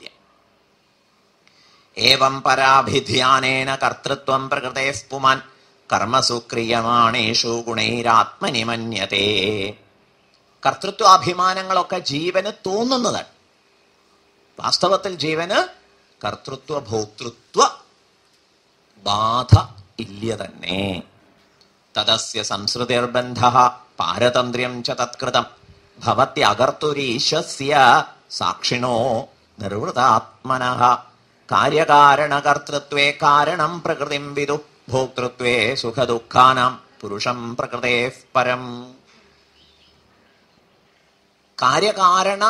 ഏവം പരാഭിധ്യാനേന കർത്തൃത്വം പ്രകൃതേ പുമാൻ കർമ്മസു ക്രിയമാണേഷു ഗുണൈരാത്മനി മന്യതേ കർത്തൃത്വാഭിമാനങ്ങളൊക്കെ ജീവന് തോന്നുന്നതാണ് വാസ്തവത്തിൽ ജീവന് കർത്തൃത്വ ഭോക്തൃത്വ ബാധ ഇല്ല തന്നെ തദസ്യ സംസൃതിർബന്ധ പാരതന്ത്ര്യം ച തത്കൃതം ഭവത്യകർത്തുരീശസ്യ സാക്ഷിണോ നിർവൃതാത്മന കാര്യകാരണകർത്തൃത്വേ കാരണം പ്രകൃതിം വിദു ഭോക്തൃത്വേ സുഖദുഃഖാനാം പുരുഷം പ്രകൃതേ പരം കാര്യകാരണ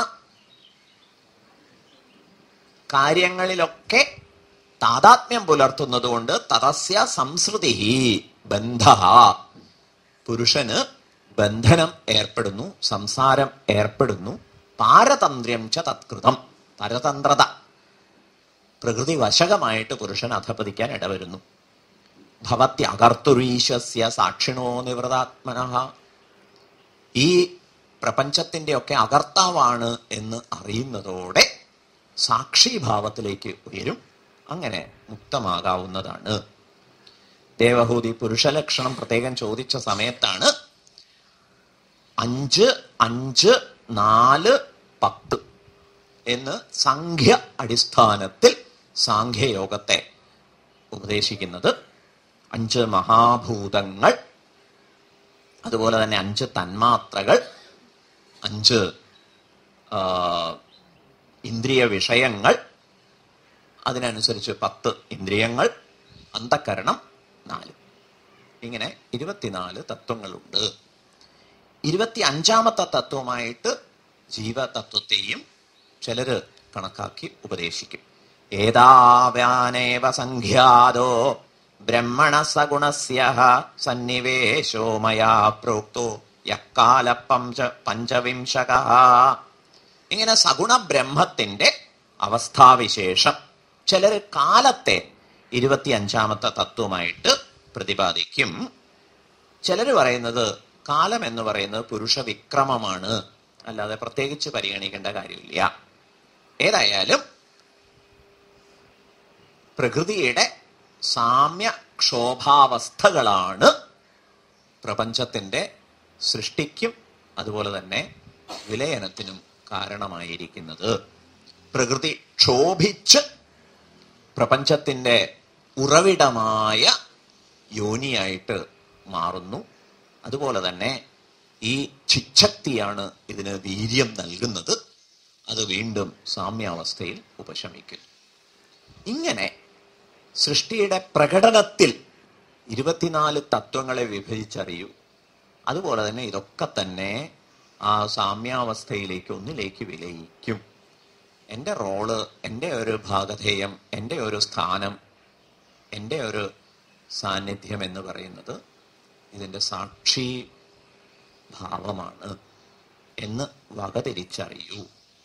കാര്യങ്ങളിലൊക്കെ താതാത്മ്യം പുലർത്തുന്നതുകൊണ്ട് തതസ്യ സംസൃതി ബന്ധ പുരുഷന് ബന്ധനം ഏർപ്പെടുന്നു സംസാരം ഏർപ്പെടുന്നു പാരതന്ത്ര്യം ച തത്കൃതം പരതന്ത്രത പ്രകൃതി വശകമായിട്ട് പുരുഷൻ അധപതിക്കാൻ ഇടവരുന്നു ഭവത്യകർത്തുരീശസ്യ സാക്ഷിണോ നിവൃതാത്മന ഈ പ്രപഞ്ചത്തിന്റെ ഒക്കെ അകർത്താവാണ് എന്ന് അറിയുന്നതോടെ സാക്ഷിഭാവത്തിലേക്ക് ഉയരും അങ്ങനെ മുക്തമാകാവുന്നതാണ് ദേവഹൂതി പുരുഷലക്ഷണം പ്രത്യേകം ചോദിച്ച സമയത്താണ് അഞ്ച് അഞ്ച് നാല് പത്ത് എന്ന് സംഖ്യ അടിസ്ഥാനത്തിൽ സാഖ്യയോഗത്തെ ഉപദേശിക്കുന്നത് അഞ്ച് മഹാഭൂതങ്ങൾ അതുപോലെ തന്നെ അഞ്ച് തന്മാത്രകൾ അഞ്ച് ആ, ഇന്ദ്രിയ വിഷയങ്ങൾ അതിനനുസരിച്ച് പത്ത് ഇന്ദ്രിയങ്ങൾ അന്ധക്കരണം നാല് ഇങ്ങനെ ഇരുപത്തിനാല് തത്വങ്ങളുണ്ട് ഇരുപത്തി അഞ്ചാമത്തെ തത്വമായിട്ട് ജീവതത്വത്തെയും ചിലര് കണക്കാക്കി ഉപദേശിക്കും ഏതാവാനേവ സംഖ്യാതോ ബ്രഹ്മണ സഗുണസ്യ സന്നിവേശോ മയാ പ്രോക്തോ യക്കാല പഞ്ച പഞ്ചവിംശക ഇങ്ങനെ സഗുണ ബ്രഹ്മത്തിന്റെ അവസ്ഥാവിശേഷം ചിലർ കാലത്തെ ഇരുപത്തിയഞ്ചാമത്തെ തത്വമായിട്ട് പ്രതിപാദിക്കും ചിലർ പറയുന്നത് കാലം എന്ന് പറയുന്നത് പുരുഷ വിക്രമമാണ് അല്ലാതെ പ്രത്യേകിച്ച് പരിഗണിക്കേണ്ട കാര്യമില്ല ഏതായാലും പ്രകൃതിയുടെ സാമ്യ ക്ഷോഭാവസ്ഥകളാണ് പ്രപഞ്ചത്തിന്റെ സൃഷ്ടിക്കും അതുപോലെ തന്നെ വിലയനത്തിനും കാരണമായിരിക്കുന്നത് പ്രകൃതി ക്ഷോഭിച്ച് പ്രപഞ്ചത്തിന്റെ ഉറവിടമായ യോനിയായിട്ട് മാറുന്നു അതുപോലെ തന്നെ ഈ ചിച്ഛക്തിയാണ് ഇതിന് വീര്യം നൽകുന്നത് അത് വീണ്ടും സാമ്യാവസ്ഥയിൽ ഉപശമിക്കുന്നു ഇങ്ങനെ സൃഷ്ടിയുടെ പ്രകടനത്തിൽ ഇരുപത്തിനാല് തത്വങ്ങളെ വിഭജിച്ചറിയൂ അതുപോലെ തന്നെ ഇതൊക്കെ തന്നെ ആ സാമ്യാവസ്ഥയിലേക്ക് ഒന്നിലേക്ക് വിലയിക്കും എൻ്റെ റോള് എൻ്റെ ഒരു ഭാഗധേയം എൻ്റെ ഒരു സ്ഥാനം എൻ്റെ ഒരു സാന്നിധ്യം എന്ന് പറയുന്നത് ഇതിൻ്റെ സാക്ഷി ഭാവമാണ് എന്ന് വകതിരിച്ചറിയൂ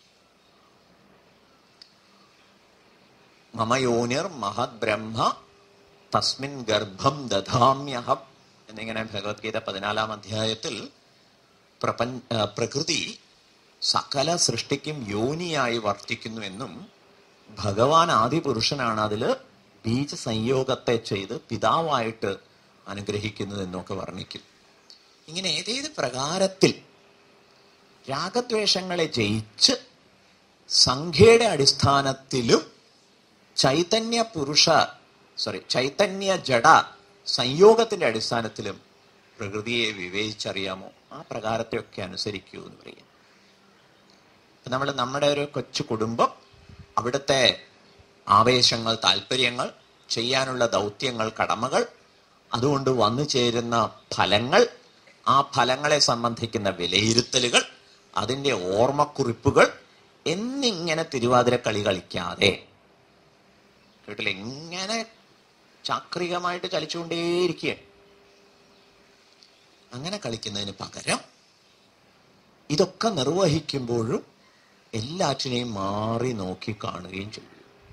മമയോനിർ മഹത് ബ്രഹ്മ തസ്മിൻ ഗർഭം ദധാമ്യഹം എന്നിങ്ങനെ ഭഗവത്ഗീത പതിനാലാം അധ്യായത്തിൽ പ്രപഞ്ച ആ, പ്രകൃതി സകല സൃഷ്ടിക്കും യോനിയായി വർത്തിക്കുന്നു എന്നും ഭഗവാൻ ആദിപുരുഷനാണ് അതിൽ ബീജസംയോഗത്തെ ചെയ്ത് പിതാവായിട്ട് അനുഗ്രഹിക്കുന്നത് എന്നൊക്കെ വർണ്ണിക്കും ഇങ്ങനെ ഏതേത് പ്രകാരത്തിൽ രാഗദ്വേഷങ്ങളെ ജയിച്ച് സംഖ്യയുടെ അടിസ്ഥാനത്തിലും ചൈതന്യ പുരുഷ സോറി ചൈതന്യ ജഡ സംയോഗത്തിന്റെ അടിസ്ഥാനത്തിലും പ്രകൃതിയെ വിവേചിച്ചറിയാമോ ആ പ്രകാരത്തെയൊക്കെ അനുസരിക്കൂ എന്ന് പറയും നമ്മൾ നമ്മുടെ ഒരു കൊച്ചു കുടുംബം അവിടുത്തെ ആവേശങ്ങൾ താല്പര്യങ്ങൾ ചെയ്യാനുള്ള ദൗത്യങ്ങൾ കടമകൾ അതുകൊണ്ട് വന്നു ചേരുന്ന ഫലങ്ങൾ ആ ഫലങ്ങളെ സംബന്ധിക്കുന്ന വിലയിരുത്തലുകൾ അതിൻ്റെ ഓർമ്മക്കുറിപ്പുകൾ എന്നിങ്ങനെ തിരുവാതിര കളി കളിക്കാതെ വീട്ടിൽ എങ്ങനെ ചാക്രികമായിട്ട് ചലിച്ചുകൊണ്ടേയിരിക്കുകയാണ് അങ്ങനെ കളിക്കുന്നതിന് പകരം ഇതൊക്കെ നിർവഹിക്കുമ്പോഴും എല്ലാറ്റിനെയും മാറി നോക്കി കാണുകയും ചെയ്യും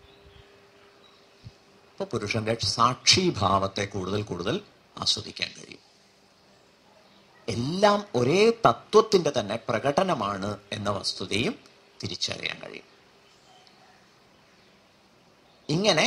ഇപ്പൊ പുരുഷന്റെ സാക്ഷിഭാവത്തെ കൂടുതൽ കൂടുതൽ ആസ്വദിക്കാൻ കഴിയും എല്ലാം ഒരേ തത്വത്തിന്റെ തന്നെ പ്രകടനമാണ് എന്ന വസ്തുതയും തിരിച്ചറിയാൻ കഴിയും ഇങ്ങനെ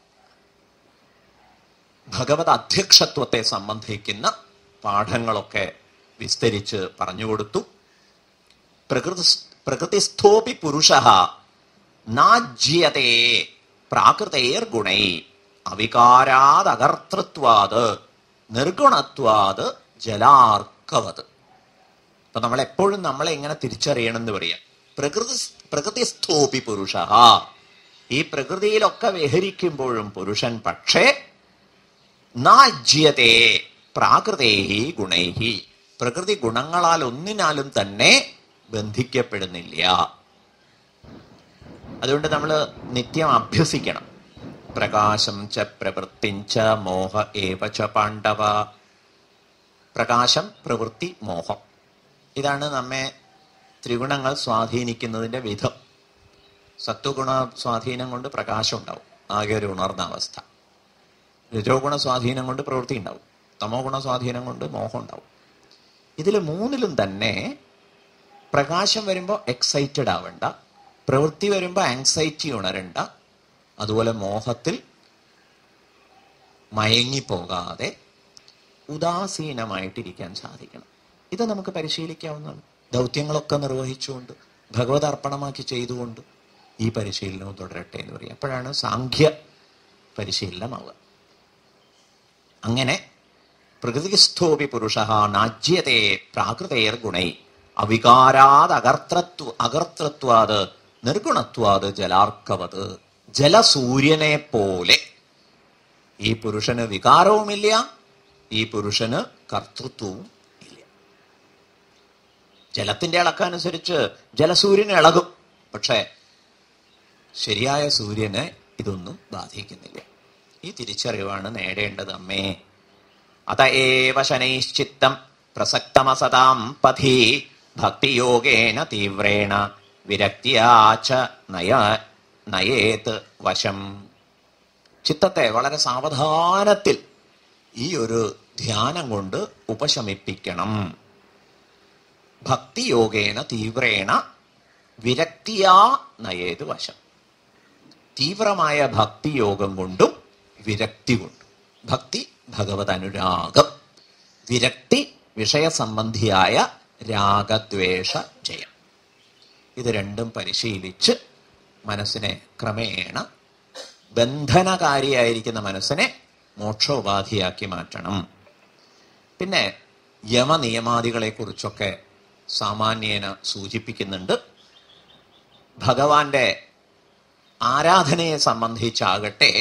ഭഗവത് അധ്യക്ഷത്വത്തെ സംബന്ധിക്കുന്ന പാഠങ്ങളൊക്കെ വിസ്തരിച്ച് പറഞ്ഞുകൊടുത്തു പ്രകൃതി പ്രകൃതിസ്ഥോപി പുരുഷ നാജ്യത്തെ പ്രാകൃതേർ ഗുണൈ അവികാരാദകർത്തൃത്വാത് നിർഗുണത്വാത് ജലാർക്കവത് അപ്പൊ നമ്മൾ എപ്പോഴും നമ്മളെ എങ്ങനെ തിരിച്ചറിയണം എന്ന് പറയാം പ്രകൃതി പ്രകൃതിസ്ഥോപി പുരുഷ ഈ പ്രകൃതിയിലൊക്കെ വിഹരിക്കുമ്പോഴും പുരുഷൻ പക്ഷേ നാജ്യത്തെ പ്രാകൃതേഹി ഗുണൈഹി പ്രകൃതി ഗുണങ്ങളാൽ ഒന്നിനാലും തന്നെ ബന്ധിക്കപ്പെടുന്നില്ല അതുകൊണ്ട് നമ്മൾ നിത്യം അഭ്യസിക്കണം പ്രകാശം ച പ്രവൃത്തിഞ്ച മോഹ ഏവ ച പാണ്ഡവ പ്രകാശം പ്രവൃത്തി മോഹം ഇതാണ് നമ്മെ ത്രിഗുണങ്ങൾ സ്വാധീനിക്കുന്നതിന്റെ വിധം സത്വഗുണ സ്വാധീനം കൊണ്ട് പ്രകാശം ഉണ്ടാവും ആകെ ഒരു ഉണർന്ന അവസ്ഥ രജോ ഗുണ സ്വാധീനം കൊണ്ട് പ്രവൃത്തി ഉണ്ടാവും തമോ ഗുണ സ്വാധീനം കൊണ്ട് മോഹം ഉണ്ടാവും ഇതിൽ മൂന്നിലും തന്നെ പ്രകാശം വരുമ്പോൾ എക്സൈറ്റഡ് ആവണ്ട പ്രവൃത്തി വരുമ്പോൾ ആങ്സൈറ്റി ഉണരണ്ട അതുപോലെ മോഹത്തിൽ മയങ്ങിപ്പോകാതെ ഉദാസീനമായിട്ടിരിക്കാൻ സാധിക്കണം ഇത് നമുക്ക് പരിശീലിക്കാവുന്നതാണ് ദൗത്യങ്ങളൊക്കെ നിർവഹിച്ചുകൊണ്ട് ഭഗവത് അർപ്പണമാക്കി ചെയ്തുകൊണ്ട് ഈ പരിശീലനവും തുടരട്ടെ എന്ന് പറയും അപ്പോഴാണ് സാഖ്യ പരിശീലനമാവുക അങ്ങനെ പ്രകൃതിസ്ഥോപി പുരുഷ നാജ്യത്തെ പ്രാകൃതേർ ഗുണൈ അവികാരാത് അകർത്തൃത്വ അകർത്തൃത്വാത് നിർഗുണത്വാത് ജലാർക്കവത് ജലസൂര്യനെ പോലെ ഈ പുരുഷന് വികാരവുമില്ല ഈ പുരുഷന് കർത്തൃത്വവും ഇല്ല ജലത്തിന്റെ അളക്കനുസരിച്ച് ജലസൂര്യന് ഇളകും പക്ഷേ ശരിയായ സൂര്യനെ ഇതൊന്നും ബാധിക്കുന്നില്ല ഈ തിരിച്ചറിവാണ് നേടേണ്ടത് അമ്മേ അത ഏവ ശനൈശ്ചിത്തം പ്രസക്തമസതാം പഥി ഭക്തിയോഗേന തീവ്രേണ വിരക്തിയാച്ച നയ നയേത് വശം ചിത്തത്തെ വളരെ സാവധാനത്തിൽ ഈ ഒരു ധ്യാനം കൊണ്ട് ഉപശമിപ്പിക്കണം ഭക്തിയോഗേന തീവ്രേണ വിരക്തിയാ നയേത് വശം തീവ്രമായ ഭക്തിയോഗം കൊണ്ടും വിരക്തി കൊണ്ടും ഭക്തി ഭഗവത് അനുരാഗം വിരക്തി വിഷയസംബന്ധിയായ രാഗദ്വേഷ ജയം ഇത് രണ്ടും പരിശീലിച്ച് മനസ്സിനെ ക്രമേണ ബന്ധനകാരിയായിരിക്കുന്ന മനസ്സിനെ മോക്ഷോപാധിയാക്കി മാറ്റണം പിന്നെ യമനിയമാദികളെ കുറിച്ചൊക്കെ സാമാന്യേന സൂചിപ്പിക്കുന്നുണ്ട് ഭഗവാന്റെ ആരാധനയെ സംബന്ധിച്ചാകട്ടെ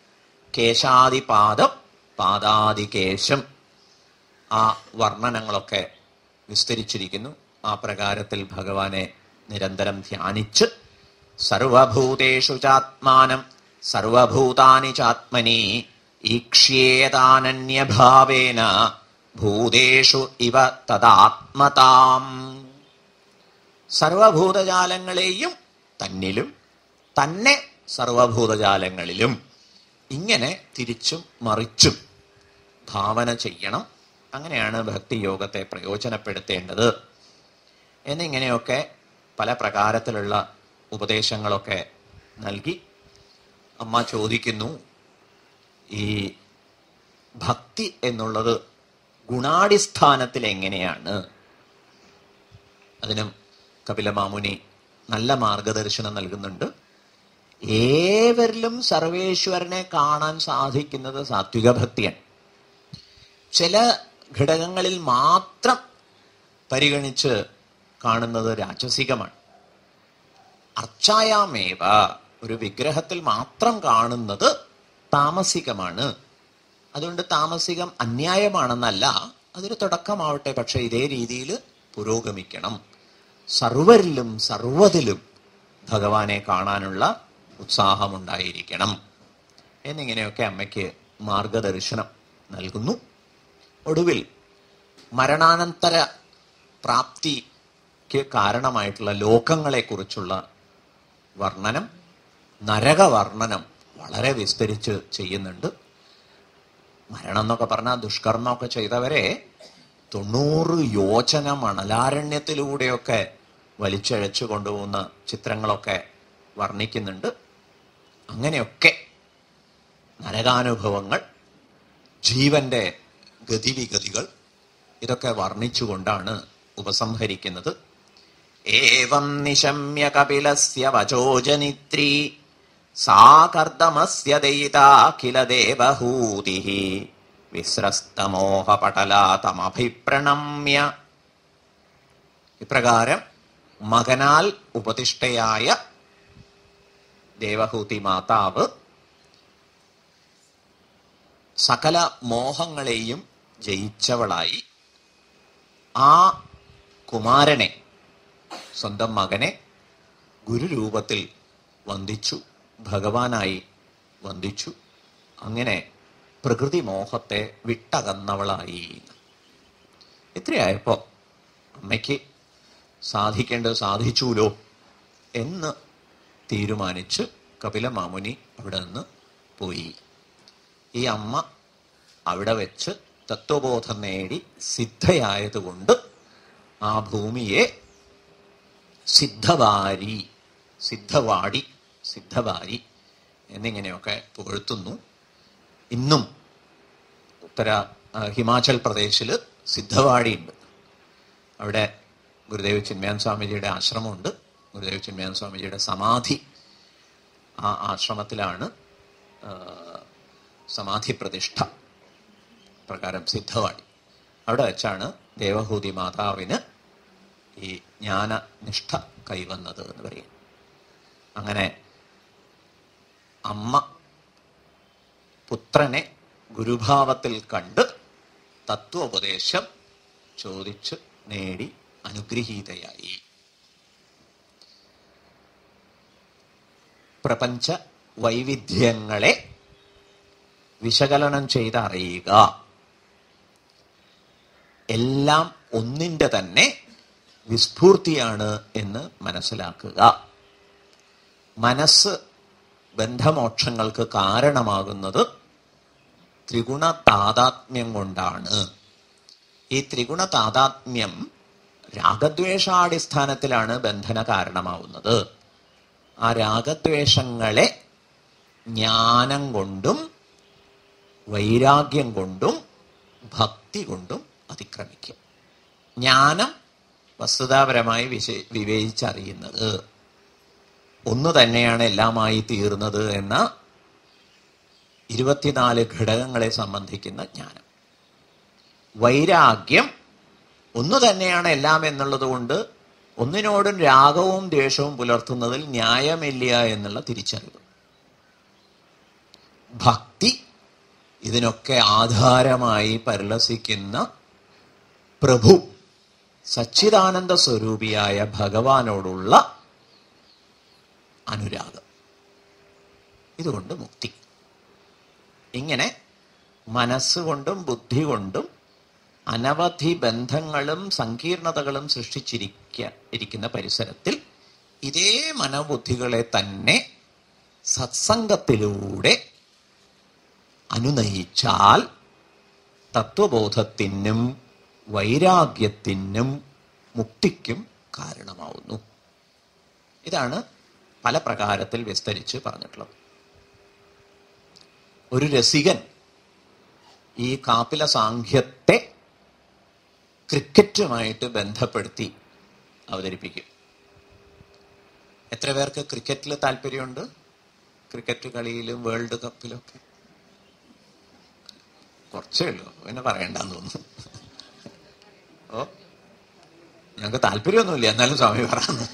കേശാദിപാദം പാദാദികേശം ആ വർണ്ണനങ്ങളൊക്കെ വിസ്തരിച്ചിരിക്കുന്നു ആ പ്രകാരത്തിൽ ഭഗവാനെ നിരന്തരം ധ്യാനിച്ച് സർവഭൂതേഷു ചാത്മാനം സർവഭൂതാനി ചാത്മനി ഈക്ഷ്യേതാനന്യഭാവേന ഭൂതേഷു ഇവ തദാത്മതാം സർവഭൂതജാലങ്ങളെയും തന്നിലും തന്നെ സർവഭൂതജാലങ്ങളിലും ഇങ്ങനെ തിരിച്ചും മറിച്ചും ഭാവന ചെയ്യണം അങ്ങനെയാണ് ഭക്തിയോഗത്തെ പ്രയോജനപ്പെടുത്തേണ്ടത് എന്നിങ്ങനെയൊക്കെ പല പ്രകാരത്തിലുള്ള ഉപദേശങ്ങളൊക്കെ നൽകി അമ്മ ചോദിക്കുന്നു ഈ ഭക്തി എന്നുള്ളത് ഗുണാടിസ്ഥാനത്തിൽ എങ്ങനെയാണ് അതിനും കപിലമാമുനി നല്ല മാർഗദർശനം നൽകുന്നുണ്ട് ഏവരിലും സർവേശ്വരനെ കാണാൻ സാധിക്കുന്നത് സാത്വിക ഭക്തിയാണ് ചില ഘടകങ്ങളിൽ മാത്രം പരിഗണിച്ച് കാണുന്നത് രാജസികമാണ് അർച്ചായാമേവ ഒരു വിഗ്രഹത്തിൽ മാത്രം കാണുന്നത് താമസികമാണ് അതുകൊണ്ട് താമസികം അന്യായമാണെന്നല്ല അതൊരു തുടക്കമാവട്ടെ പക്ഷെ ഇതേ രീതിയിൽ പുരോഗമിക്കണം സർവരിലും സർവതിലും ഭഗവാനെ കാണാനുള്ള ഉത്സാഹമുണ്ടായിരിക്കണം എന്നിങ്ങനെയൊക്കെ അമ്മയ്ക്ക് മാർഗദർശനം നൽകുന്നു ഒടുവിൽ മരണാനന്തര പ്രാപ്തിക്ക് കാരണമായിട്ടുള്ള ലോകങ്ങളെക്കുറിച്ചുള്ള വർണ്ണനം നരകവർണ്ണനം വളരെ വിസ്തരിച്ച് ചെയ്യുന്നുണ്ട് മരണം എന്നൊക്കെ പറഞ്ഞാൽ ദുഷ്കർമ്മമൊക്കെ ചെയ്തവരെ തൊണ്ണൂറ് യോജന മണലാരണ്യത്തിലൂടെയൊക്കെ വലിച്ചഴച്ചു കൊണ്ടുപോകുന്ന ചിത്രങ്ങളൊക്കെ വർണ്ണിക്കുന്നുണ്ട് അങ്ങനെയൊക്കെ നരകാനുഭവങ്ങൾ ജീവന്റെ ഗതിവിഗതികൾ ഇതൊക്കെ വർണ്ണിച്ചുകൊണ്ടാണ് ഉപസംഹരിക്കുന്നത് ഏവം നിശമ്യ കപിലസ്യ വചോജനിത്രീ സാ കർദമസ്യ ദയിതാഖില ദേവഹൂതി വിസ്രസ്തമോഹപടലാതമഭിപ്രണമ്യ ഇപ്രകാരം മകനാൽ ഉപതിഷ്ഠയായ ദേവഹൂതി മാതാവ് സകല മോഹങ്ങളെയും ജയിച്ചവളായി ആ കുമാരനെ സ്വന്തം മകനെ ഗുരുരൂപത്തിൽ വന്ദിച്ചു ഭഗവാനായി വന്ദിച്ചു അങ്ങനെ പ്രകൃതി മോഹത്തെ വിട്ടകന്നവളായി ഇത്രയായപ്പോ അമ്മയ്ക്ക് സാധിക്കേണ്ടത് സാധിച്ചുല്ലോ എന്ന് തീരുമാനിച്ച് കപില മാമുനി അവിടെ നിന്ന് പോയി ഈ അമ്മ അവിടെ വെച്ച് തത്വബോധം നേടി സിദ്ധയായതുകൊണ്ട് ആ ഭൂമിയെ സിദ്ധവാരി സിദ്ധവാടി സിദ്ധവാരി എന്നിങ്ങനെയൊക്കെ പുകഴ്ത്തുന്നു ഇന്നും ഉത്തര ആ, ഹിമാചൽ പ്രദേശിൽ സിദ്ധവാടി ഉണ്ട് അവിടെ ഗുരുദേവ് ചിന്മയാൻ സ്വാമിജിയുടെ ആശ്രമമുണ്ട് ഗുരുദേവ് ചിന്മയാൻ സ്വാമിജിയുടെ സമാധി ആ ആശ്രമത്തിലാണ് ആ, സമാധി പ്രതിഷ്ഠ പ്രകാരം സിദ്ധവാടി അവിടെ വെച്ചാണ് ദേവഹൂതി മാതാവിന് ഈ ജ്ഞാനനിഷ്ഠ കൈവന്നത് എന്ന് പറയും അങ്ങനെ അമ്മ പുത്രനെ ഗുരുഭാവത്തിൽ കണ്ട് തത്വോപദേശം ചോദിച്ച് നേടി അനുഗ്രഹീതയായി പ്രപഞ്ച വൈവിധ്യങ്ങളെ വിശകലനം ചെയ്ത് അറിയുക എല്ലാം ഒന്നിന്റെ തന്നെ വിസ്ഫൂർത്തിയാണ് എന്ന് മനസ്സിലാക്കുക മനസ്സ് ബന്ധമോക്ഷങ്ങൾക്ക് കാരണമാകുന്നത് ത്രിഗുണ താതാത്മ്യം കൊണ്ടാണ് ഈ ത്രിഗുണ താതാത്മ്യം രാഗദ്വേഷാടിസ്ഥാനത്തിലാണ് ബന്ധന കാരണമാവുന്നത് ആ രാഗദ്വേഷങ്ങളെ ജ്ഞാനം കൊണ്ടും വൈരാഗ്യം കൊണ്ടും ഭക്തി കൊണ്ടും അതിക്രമിക്കും ജ്ഞാനം വസ്തുതാപരമായി വിശ വിവേചിച്ചറിയുന്നത് ഒന്ന് തന്നെയാണ് എല്ലാമായി തീർന്നത് എന്ന ഇരുപത്തിനാല് ഘടകങ്ങളെ സംബന്ധിക്കുന്ന ജ്ഞാനം വൈരാഗ്യം ഒന്ന് തന്നെയാണ് എല്ലാം എന്നുള്ളത് കൊണ്ട് ഒന്നിനോടും രാഗവും ദ്വേഷവും പുലർത്തുന്നതിൽ ന്യായമില്ല എന്നുള്ള തിരിച്ചറിവ് ഭക്തി ഇതിനൊക്കെ ആധാരമായി പരിലസിക്കുന്ന പ്രഭു സച്ചിദാനന്ദ സ്വരൂപിയായ ഭഗവാനോടുള്ള അനുരാഗം ഇതുകൊണ്ട് മുക്തി ഇങ്ങനെ മനസ്സുകൊണ്ടും ബുദ്ധി കൊണ്ടും അനവധി ബന്ധങ്ങളും സങ്കീർണതകളും സൃഷ്ടിച്ചിരിക്ക ഇരിക്കുന്ന പരിസരത്തിൽ ഇതേ മനോബുദ്ധികളെ തന്നെ സത്സംഗത്തിലൂടെ അനുനയിച്ചാൽ തത്വബോധത്തിനും വൈരാഗ്യത്തിനും മുക്തിക്കും കാരണമാവുന്നു ഇതാണ് പല പ്രകാരത്തിൽ വിസ്തരിച്ച് പറഞ്ഞിട്ടുള്ളത് ഒരു രസികൻ ഈ കാപ്പില സാഖ്യത്തെ ക്രിക്കറ്റുമായിട്ട് ബന്ധപ്പെടുത്തി അവതരിപ്പിക്കും എത്ര പേർക്ക് ക്രിക്കറ്റിൽ താല്പര്യമുണ്ട് ക്രിക്കറ്റ് കളിയിലും വേൾഡ് കപ്പിലും ഒക്കെ കുറച്ചേ ഉള്ളൂ പിന്നെ പറയണ്ടെന്ന് തോന്നുന്നു ഓ ഞങ്ങൾക്ക് താല്പര്യമൊന്നുമില്ല എന്നാലും സ്വാമി പറഞ്ഞു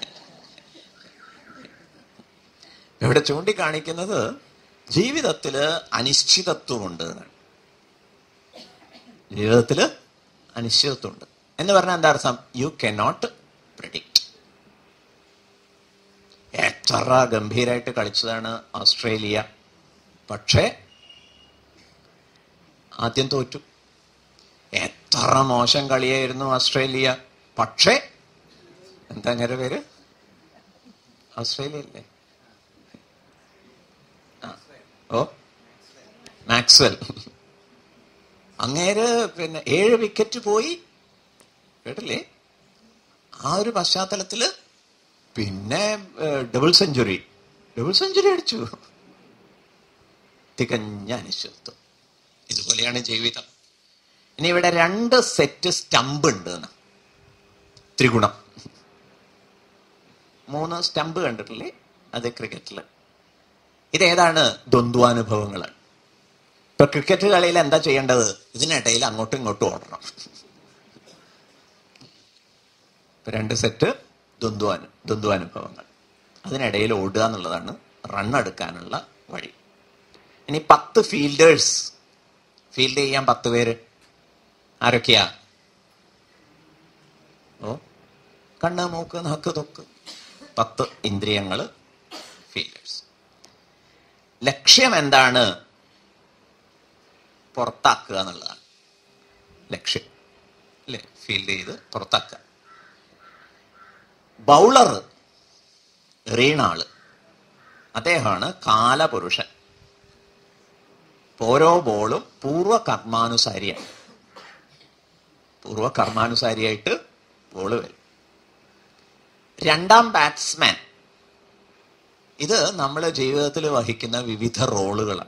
ഇവിടെ ചൂണ്ടിക്കാണിക്കുന്നത് ജീവിതത്തില് അനിശ്ചിതത്വമുണ്ട് എന്നാണ് ജീവിതത്തില് അനിശ്ചിതത്വമുണ്ട് എന്ന് പറഞ്ഞാൽ എന്താ അർത്ഥം യു കനോട്ട് പ്രിഡിക്റ്റ് എത്ര ഗംഭീരായിട്ട് കളിച്ചതാണ് ഓസ്ട്രേലിയ പക്ഷേ ആദ്യം തോറ്റു എത്ര എത്ര മോശം കളിയായിരുന്നു ഓസ്ട്രേലിയ പക്ഷേ എന്താ അങ്ങനെ പേര് ഓസ്ട്രേലിയ അല്ലേ ആ. ഓ മാക്സ്വെൽ അങ്ങേര് പിന്നെ ഏഴ് വിക്കറ്റ് പോയി കേട്ടില്ലേ ആ ഒരു പശ്ചാത്തലത്തില് പിന്നെ ഡബിൾ സെഞ്ചുറി ഡബിൾ സെഞ്ചുറി അടിച്ചു തികഞ്ഞ അനിശ്ചിതത്വം ഇതുപോലെയാണ് ജീവിതം ഇനി ഇവിടെ രണ്ട് സെറ്റ് സ്റ്റംപ് ഉണ്ട് എന്ന്. ത്രിഗുണം മൂന്ന് സ്റ്റംപ് കണ്ടിട്ടില്ലേ അത് ക്രിക്കറ്റില് ഇതേതാണ് ദ്വന്ദ്വാനുഭവങ്ങളാണ് ഇപ്പൊ ക്രിക്കറ്റ് കളിയിൽ എന്താ ചെയ്യേണ്ടത് ഇതിനിടയിൽ അങ്ങോട്ടും ഇങ്ങോട്ടും ഓടണം ഇപ്പൊ രണ്ട് സെറ്റ് ദ്വന്ദ്വാനു ദ്വന്ദ്വാനുഭവങ്ങൾ അതിനിടയിൽ ഓടുക എന്നുള്ളതാണ് റൺ എടുക്കാനുള്ള വഴി ഇനി പത്ത് ഫീൽഡേഴ്സ് ഫീൽഡ് ചെയ്യാൻ പത്ത് പേര് ആരൊക്കെയാ ഓ കണ്ണ് മൂക്ക് നാക്ക് തൊക്ക് പത്ത് ഇന്ദ്രിയങ്ങള് ഫീൽഡേഴ്സ് ലക്ഷ്യം എന്താണ് പുറത്താക്കുക എന്നുള്ളതാണ് ലക്ഷ്യം അല്ലേ ഫീൽഡ് ചെയ്ത് പുറത്താക്കുക ബൗളർ എറിയണ ആള് അദ്ദേഹമാണ് കാലപുരുഷൻ ഓരോ ബോളും പൂർവ്വ കർമാനുസാരിയാണ് പൂർവ്വ കർമാനുസാരിയായിട്ട് ബോള് വരും രണ്ടാം ബാറ്റ്സ്മാൻ ഇത് നമ്മൾ ജീവിതത്തിൽ വഹിക്കുന്ന വിവിധ റോളുകളാണ്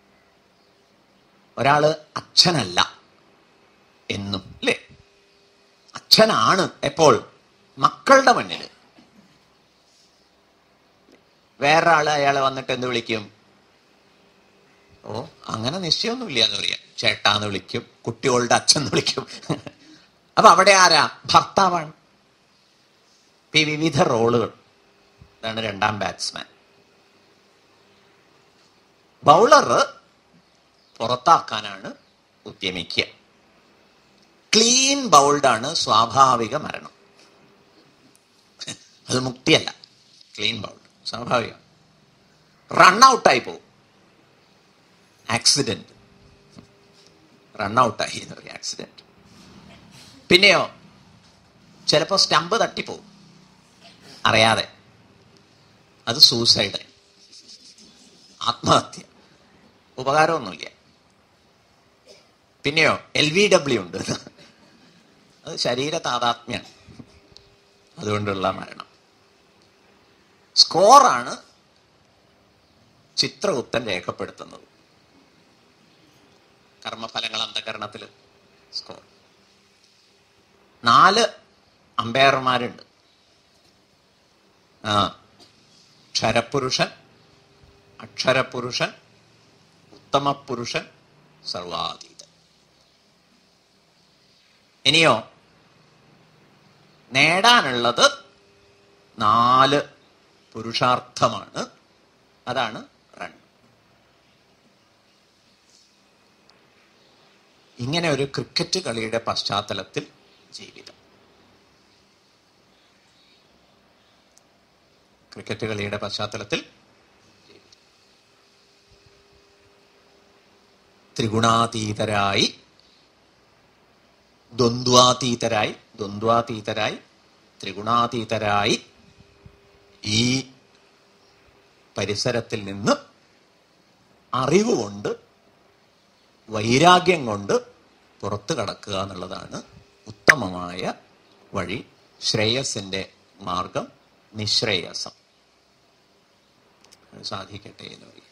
ഒരാള് അച്ഛനല്ല എന്നും അല്ലേ അച്ഛനാണ് എപ്പോൾ മക്കളുടെ മുന്നിൽ വേറെ ആള് അയാളെ വന്നിട്ട് എന്ത് വിളിക്കും ഓ അങ്ങനെ നിശ്ചയമൊന്നുമില്ല എന്ന് പറയാം ചേട്ടാന്ന് വിളിക്കും കുട്ടികളുടെ അച്ഛൻ എന്ന് വിളിക്കും അപ്പൊ അവിടെ ആരാ ഭർത്താവാണ് ഇപ്പൊ ഈ വിവിധ റോളുകൾ ഇതാണ് രണ്ടാം ബാറ്റ്സ്മാൻ ബൗളർ പുറത്താക്കാനാണ് ഉദ്യമിക്കുക ക്ലീൻ ബൗൾഡാണ് സ്വാഭാവിക മരണം അത് മുക്തിയല്ല ക്ലീൻ ബൗൾഡ് സ്വാഭാവികം റൺ ഔട്ടായി പോകും ആക്സിഡന്റ് റൺ ഔട്ടായി എന്ന് പറയും ആക്സിഡന്റ് പിന്നെയോ ചിലപ്പോൾ സ്റ്റമ്പ് തട്ടിപ്പോവും അറിയാതെ അത് സൂസൈഡ് ആത്മഹത്യ ഉപകാരമൊന്നുമില്ല പിന്നെയോ എൽ വി ഡബ്ല്യു ഉണ്ട് അത് ശരീര താതാത്മ്യാണ് അതുകൊണ്ടുള്ള മരണം സ്കോറാണ് ചിത്രഗുപ്തൻ രേഖപ്പെടുത്തുന്നത് കർമ്മഫലങ്ങൾ അന്ധകരണത്തിൽ സ്കോർ നാല് അമ്പയർമാരുണ്ട് ആ ക്ഷരപുരുഷൻ അക്ഷരപുരുഷൻ ഉത്തമപുരുഷൻ സർവാതീതൻ ഇനിയോ നേടാനുള്ളത് നാല് പുരുഷാർത്ഥമാണ് അതാണ് റൺ ഇങ്ങനെ ഒരു ക്രിക്കറ്റ് കളിയുടെ പശ്ചാത്തലത്തിൽ ജീവിതം ക്രിക്കറ്റ് കളിയുടെ പശ്ചാത്തലത്തിൽ ജീവിതം. ത്രിഗുണാതീതരായി ദ്വന്ദ്വാതീതരായി ദ്വന്ദ്വാതീതരായി ത്രിഗുണാതീതരായി ഈ പരിസരത്തിൽ നിന്ന് അറിവ് കൊണ്ട് വൈരാഗ്യം കൊണ്ട് പുറത്തു കടക്കുക എന്നുള്ളതാണ് ഉത്തമമായ വഴി ശ്രേയസിന്റെ മാർഗം നിശ്രേയസം അത് സാധിക്കട്ടെ എന്ന് പറയും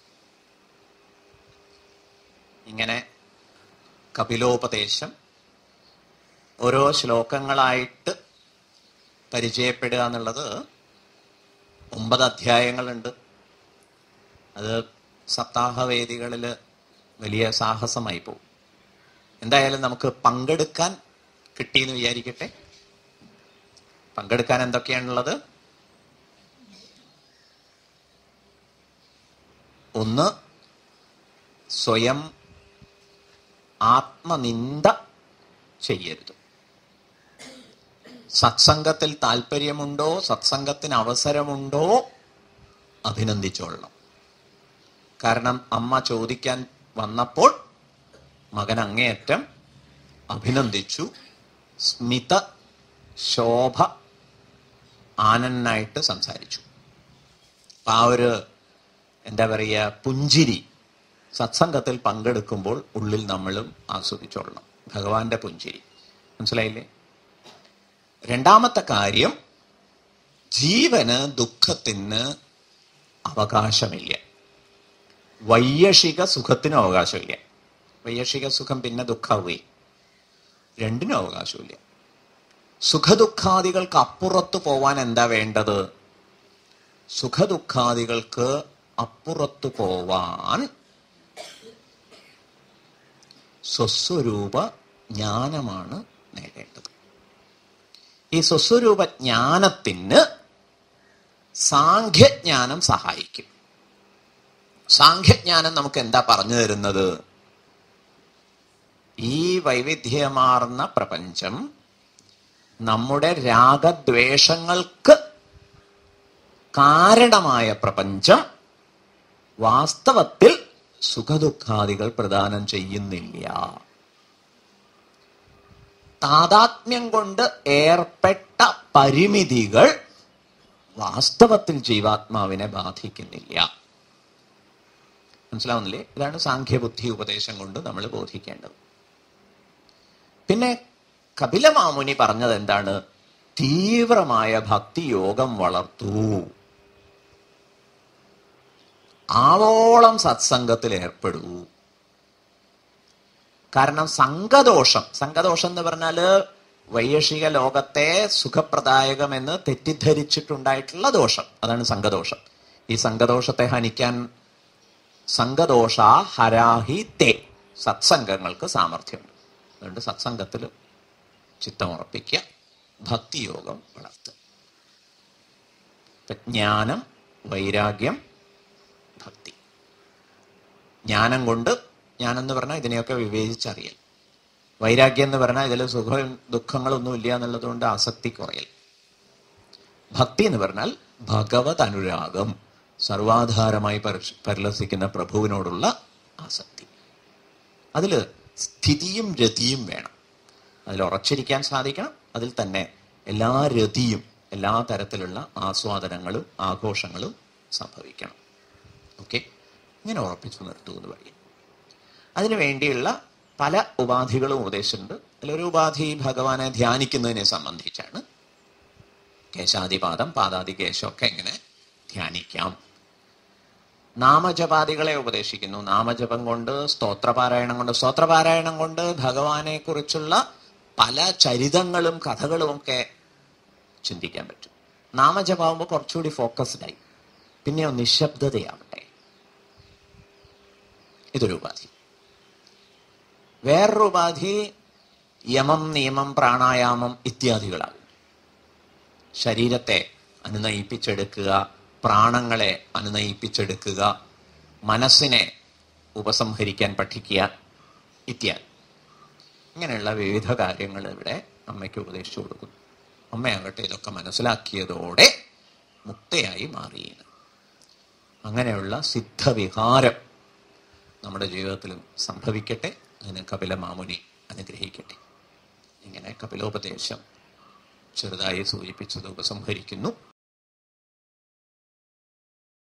ഇങ്ങനെ കപിലോപദേശം ഓരോ ശ്ലോകങ്ങളായിട്ട് പരിചയപ്പെടുക എന്നുള്ളത് ഒമ്പത് അധ്യായങ്ങളുണ്ട് അത് സപ്താഹവേദികളിൽ വലിയ സാഹസമായി പോകും എന്തായാലും നമുക്ക് പങ്കെടുക്കാൻ കിട്ടിയെന്ന് വിചാരിക്കട്ടെ പങ്കെടുക്കാൻ എന്തൊക്കെയാണുള്ളത് ഒന്ന് സ്വയം ആത്മനിന്ദ ചെയ്യരുത് സത്സംഗത്തിൽ താല്പര്യമുണ്ടോ സത്സംഗത്തിന് അവസരമുണ്ടോ അഭിനന്ദിച്ചോളണം കാരണം അമ്മ ചോദിക്കാൻ വന്നപ്പോൾ മകൻ അങ്ങേയറ്റം അഭിനന്ദിച്ചു സ്മിത ശോഭ ആനന്ദനായിട്ട് സംസാരിച്ചു അപ്പൊ ആ ഒരു എന്താ പറയുക പുഞ്ചിരി സത്സംഗത്തിൽ പങ്കെടുക്കുമ്പോൾ ഉള്ളിൽ നമ്മളും ആസ്വദിച്ചോളണം ഭഗവാന്റെ പുഞ്ചിരി മനസ്സിലായില്ലേ രണ്ടാമത്തെ കാര്യം ജീവന് ദുഃഖത്തിന് അവകാശമില്ല വൈയഷിക സുഖത്തിനും അവകാശമില്ല വൈയഷിക സുഖം പിന്നെ ദുഃഖാവുകയെ രണ്ടിനും അവകാശമില്ല സുഖദുഃഖാദികൾക്ക് അപ്പുറത്ത് പോവാൻ എന്താ വേണ്ടത് സുഖദുഃഖാദികൾക്ക് അപ്പുറത്ത് പോവാൻ സ്വസ്വരൂപ ജ്ഞാനമാണ് നേടേണ്ടത് ഈ സ്വസ്വരൂപ ജ്ഞാനത്തിന് സാഖ്യജ്ഞാനം സഹായിക്കും സാഖ്യജ്ഞാനം നമുക്ക് എന്താ പറഞ്ഞു തരുന്നത് ഈ വൈവിധ്യമാർന്ന പ്രപഞ്ചം നമ്മുടെ രാഗദ്വേഷങ്ങൾക്ക് കാരണമായ പ്രപഞ്ചം വാസ്തവത്തിൽ സുഖദുഃഖാദികൾ പ്രദാനം ചെയ്യുന്നില്ല താതാത്മ്യം കൊണ്ട് ഏർപ്പെട്ട പരിമിതികൾ വാസ്തവത്തിൽ ജീവാത്മാവിനെ ബാധിക്കുന്നില്ല മനസ്സിലാവുന്നില്ലേ ഇതാണ് സാഖ്യബുദ്ധി ഉപദേശം കൊണ്ട് നമ്മൾ ബോധിക്കേണ്ടത് പിന്നെ കപിലമാമുനി പറഞ്ഞത് എന്താണ് തീവ്രമായ ഭക്തിയോഗം വളർത്തൂ ആവോളം സത്സംഗത്തിൽ ഏർപ്പെടൂ കാരണം സംഘദോഷം സംഘദോഷം എന്ന് പറഞ്ഞാല് വൈയഷിക ലോകത്തെ സുഖപ്രദായകമെന്ന് തെറ്റിദ്ധരിച്ചിട്ടുണ്ടായിട്ടുള്ള ദോഷം അതാണ് സംഘദോഷം ഈ സംഘദോഷത്തെ ഹനിക്കാൻ സംഘദോഷ ഹരാഹി തേ സത്സംഗങ്ങൾക്ക് സാമർഥ്യമുണ്ട് അതുകൊണ്ട് സത്സംഗത്തിൽ ചിത്തമുറപ്പിക്കുക ഭക്തിയോഗം വളർത്തുക ഇപ്പൊ ജ്ഞാനം വൈരാഗ്യം ഭക്തി ജ്ഞാനം കൊണ്ട് ജ്ഞാനം എന്ന് പറഞ്ഞാൽ ഇതിനെയൊക്കെ വിവേചിച്ചറിയൽ വൈരാഗ്യം എന്ന് പറഞ്ഞാൽ ഇതിൽ സുഖ ദുഃഖങ്ങളൊന്നും ഇല്ല എന്നുള്ളത് കൊണ്ട് ആസക്തി കുറയൽ ഭക്തി എന്ന് പറഞ്ഞാൽ ഭഗവത് അനുരാഗം സർവാധാരമായി പരിഷ്- പരിലസിക്കുന്ന പ്രഭുവിനോടുള്ള ആസക്തി അതിൽ സ്ഥിതിയും രതിയും വേണം അതിൽ ഉറച്ചിരിക്കാൻ സാധിക്കണം അതിൽ തന്നെ എല്ലാ രതിയും എല്ലാ തരത്തിലുള്ള ആസ്വാദനങ്ങളും ആഘോഷങ്ങളും സംഭവിക്കണം ഓക്കെ ഇങ്ങനെ ഉറപ്പിച്ചു നിർത്തൂ എന്ന് പറയും അതിനു വേണ്ടിയുള്ള പല ഉപാധികളും ഉപദേശിച്ചിട്ടുണ്ട് അതിലൊരു ഉപാധി ഭഗവാനെ ധ്യാനിക്കുന്നതിനെ സംബന്ധിച്ചാണ് കേശാദിപാദം പാദാദി കേശമൊക്കെ എങ്ങനെ ധ്യാനിക്കാം നാമജപാദികളെ ഉപദേശിക്കുന്നു നാമജപം കൊണ്ട് സ്തോത്രപാരായണം കൊണ്ട് സ്തോത്രപാരായണം കൊണ്ട് ഭഗവാനെ കുറിച്ചുള്ള പല ചരിതങ്ങളും കഥകളും ഒക്കെ ചിന്തിക്കാൻ പറ്റും നാമജപാവുമ്പോൾ കുറച്ചുകൂടി ഫോക്കസ്ഡ് ആയി പിന്നെയോ നിശബ്ദതയാവട്ടെ ഇതൊരു ഉപാധി വേറൊരു ഉപാധി യമം നിയമം പ്രാണായാമം ഇത്യാദികളാകും ശരീരത്തെ അനുനയിപ്പിച്ചെടുക്കുക പ്രാണങ്ങളെ അനുനയിപ്പിച്ചെടുക്കുക മനസ്സിനെ ഉപസംഹരിക്കാൻ പഠിക്കുക ഇത്യാദി ഇങ്ങനെയുള്ള വിവിധ കാര്യങ്ങൾ ഇവിടെ അമ്മയ്ക്ക് ഉപദേശിച്ചു കൊടുക്കുന്നു അമ്മയാകട്ടെ ഇതൊക്കെ മനസ്സിലാക്കിയതോടെ മുക്തയായി മാറിയത് അങ്ങനെയുള്ള സിദ്ധവിഹാരം നമ്മുടെ ജീവിതത്തിലും സംഭവിക്കട്ടെ അതിന് കപില മാമുനി അനുഗ്രഹിക്കട്ടെ ഇങ്ങനെ കപിലോപദേശം ചെറുതായി സൂചിപ്പിച്ചത് ഉപസംഹരിക്കുന്നു